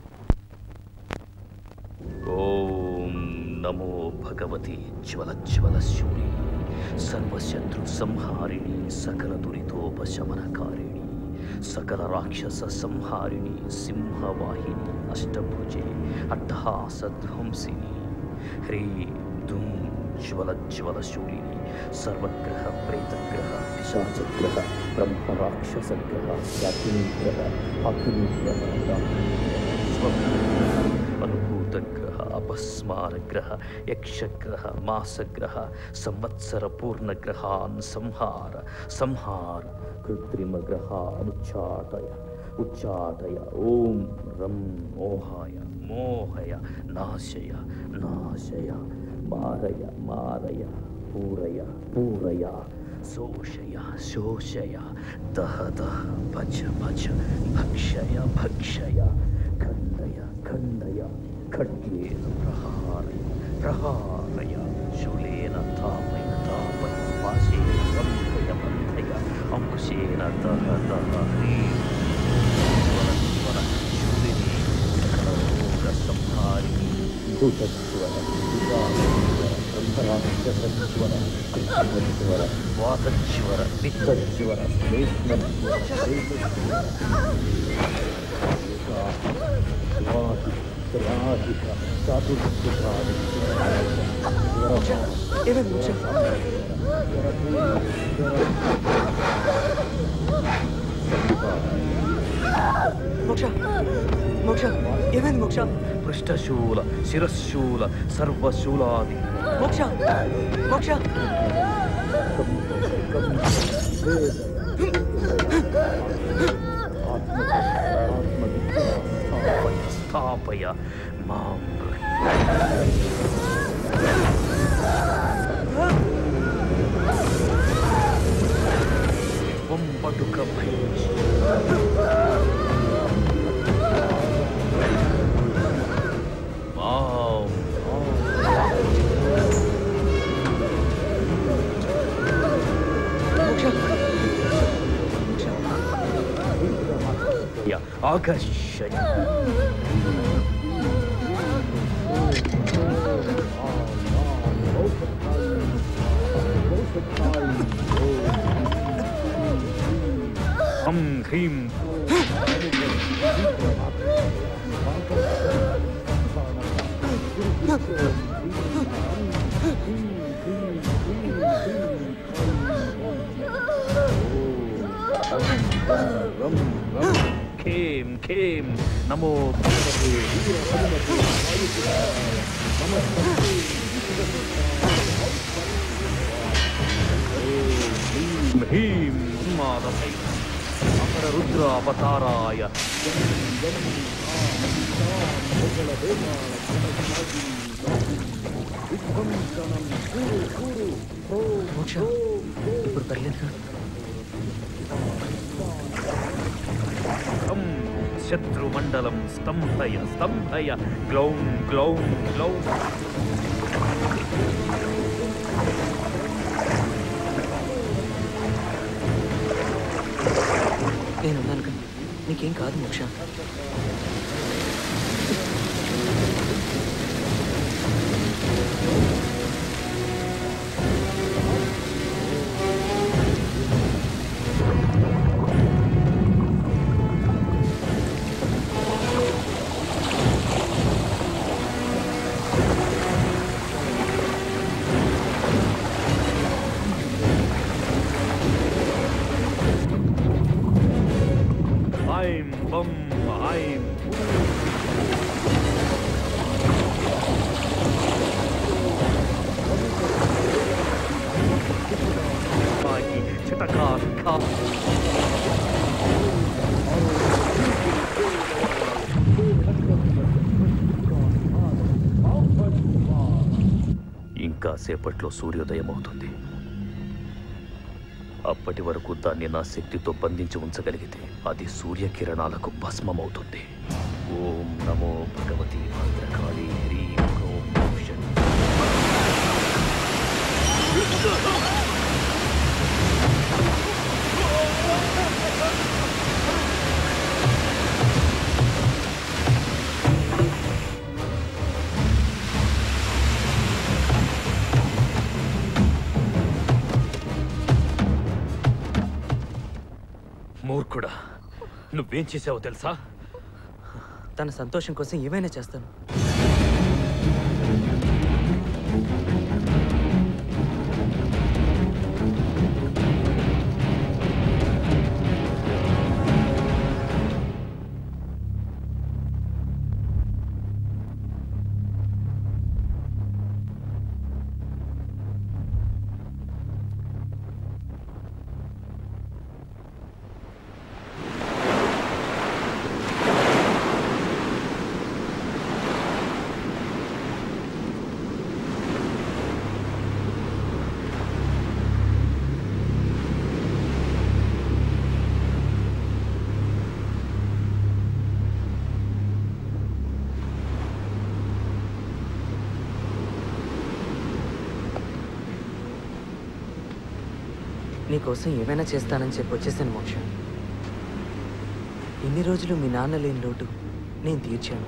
S13: ఓం నమో భగవతి జ్వల జ్వల శూరి సర్వశత్రు సంహారిణి సకల దురితోపశమనకారిణి సకల రాక్షస సంహారిణి సింహవాహిని అష్టభుజే అట్టహాస ధ్వంసిని హ్రీ దుం జ్వల జ్వల శూలిని సర్వగ్రహ ప్రేతగ్రహ పిశాచగ్రహ బ్రహ్మ రాక్షసగ్రహ అగ్నిగ్రహ అగ్నిగ్రహ అనుభూతగ్రహ అపస్మారగ్రహ యక్షగ్రహ మాసగ్రహ సంవత్సర పూర్ణగ్రహాన్ సంహార సంహార కృత్రిమ గ్రహానుచ్చాటయ ఉచ్చాటయ ఓం రం మోహాయ మోహయ నాశయ నాశయ మారయ మారయ పూరయ పూరయ శోషయ శోషయ దహ దహ భజ భజ భక్షయ భక్షయ ఖండయ ఖండయ ఖడ్గేన ప్రహారయ ప్రహారయ శూలేన తాపయ తాపయ పాశేన బంధయ బంధయ అంకుశేన దహ దహ హ్రీం స్వర స్వర శూలిని సకల రోగ సంహారిణి భూతస్వర బ్రహ్మరాక్షసస్వర కృష్ణస్వర వాతస్వర విత్తస్వర శ్లేష్మస్వర త్రయాధిక చతుర్భుజాది
S6: ఏమైంది మోక్ష మోక్ష మోక్ష ఏమైంది మోక్ష
S13: పృష్ఠశూల శిరశూల సర్వశూలాది
S6: మోక్ష మోక్ష
S13: స్థాపయ మాం వంపటుక భైష్ మాం యా ఆకర్షయ హం హ్రీం ఖేం ఖేం నమో హ్రీం ఉన్మాదమై అమర రుద్ర అవతారాయ
S6: మోక్ష ఇప్పుడు పర్లేదుగా
S13: తం శత్రుమండలం స్తంభయ స్తంభయ గ్లౌం గ్లౌం గ్లౌం
S6: నేనున్నాను కదా నీకేం కాదు మోక్ష
S13: ఐం బం ఐం మాకి చితకార్ ఖా
S3: ఇంకా సేపట్లో సూర్యోదయం అవుతుంది అప్పటి వరకు దాన్ని నా శక్తితో బంధించి ఉంచగలిగితే అది సూర్యకిరణాలకు భస్మమవుతుంది ఓం నమో భగవతి భద్రకాళి హ్రీం ఓం ఓషన్
S13: మూర్ఖుడా నువ్వేం చేసావో తెలుసా
S6: తన సంతోషం కోసం ఏమైనా చేస్తాను నీకోసం ఏమైనా చేస్తానని చెప్పి వచ్చేసాను మోక్ష ఇన్ని రోజులు మీ నాన్న లేని లోటు నేను తీర్చాను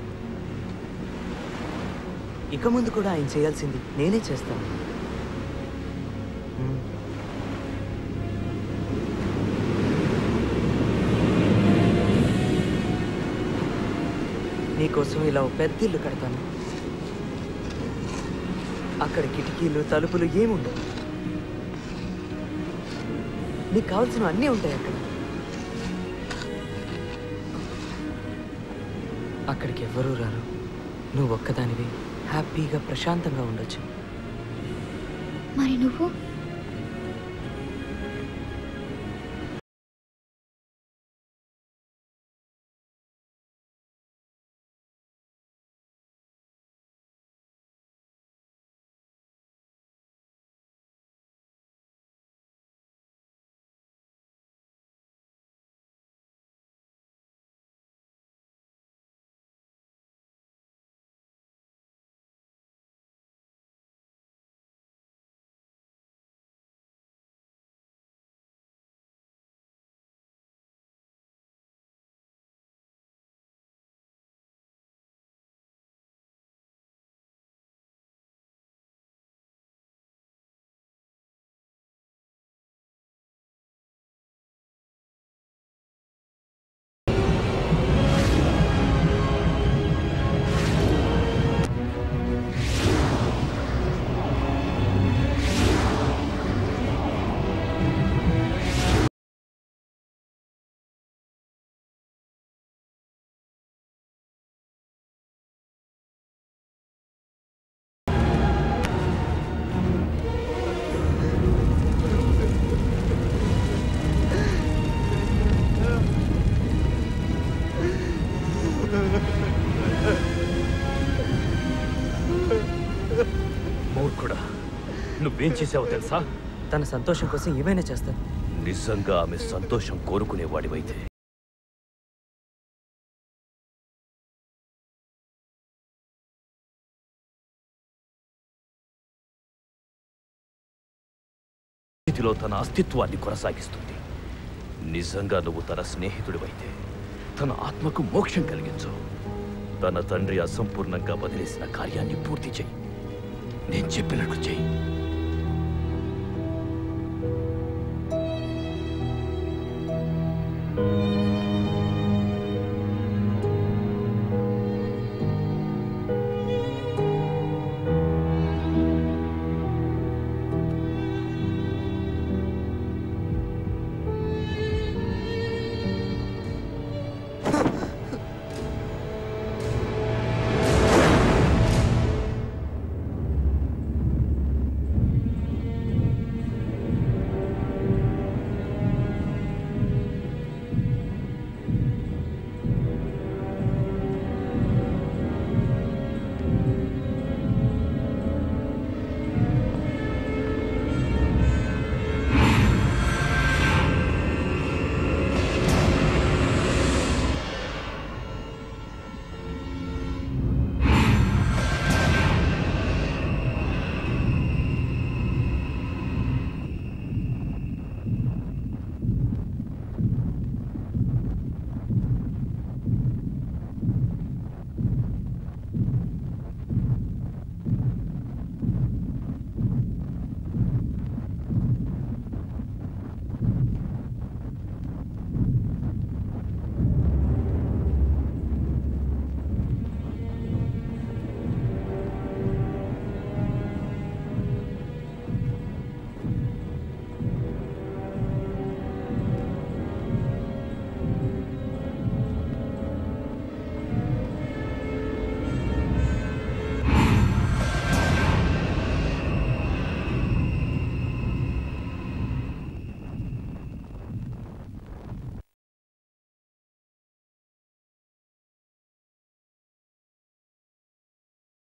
S6: ఇక ముందు కూడా ఆయన చేయాల్సింది నేనే చేస్తాను మ్మ్. నీకోసం ఇలా ఓ పెద్ద ఇల్లు కడతాను అక్కడ కిటికీలు తలుపులు ఏముండవు నీకు కావాల్సిన అన్నీ ఉంటాయి అక్కడ అక్కడికి ఎవ్వరూ రారు నువ్వు ఒక్కదానివి హ్యాపీగా ప్రశాంతంగా ఉండొచ్చు
S5: మరి నువ్వు
S3: మూర్ఖుడా నువ్వేం చేసావో తెలుసా
S6: తన సంతోషం కోసం ఏమైనా చేస్తాను
S3: నిజంగా ఆమె సంతోషం కోరుకునేవాడివైతే స్థితిలో తన అస్తిత్వాన్ని కొనసాగిస్తుంది నిజంగా నువ్వు తన స్నేహితుడివైతే తన ఆత్మకు మోక్షం కలిగించు తన తండ్రి అసంపూర్ణంగా వదిలేసిన కార్యాన్ని పూర్తి చెయ్యి నేను చెప్పినట్లు చెయ్యి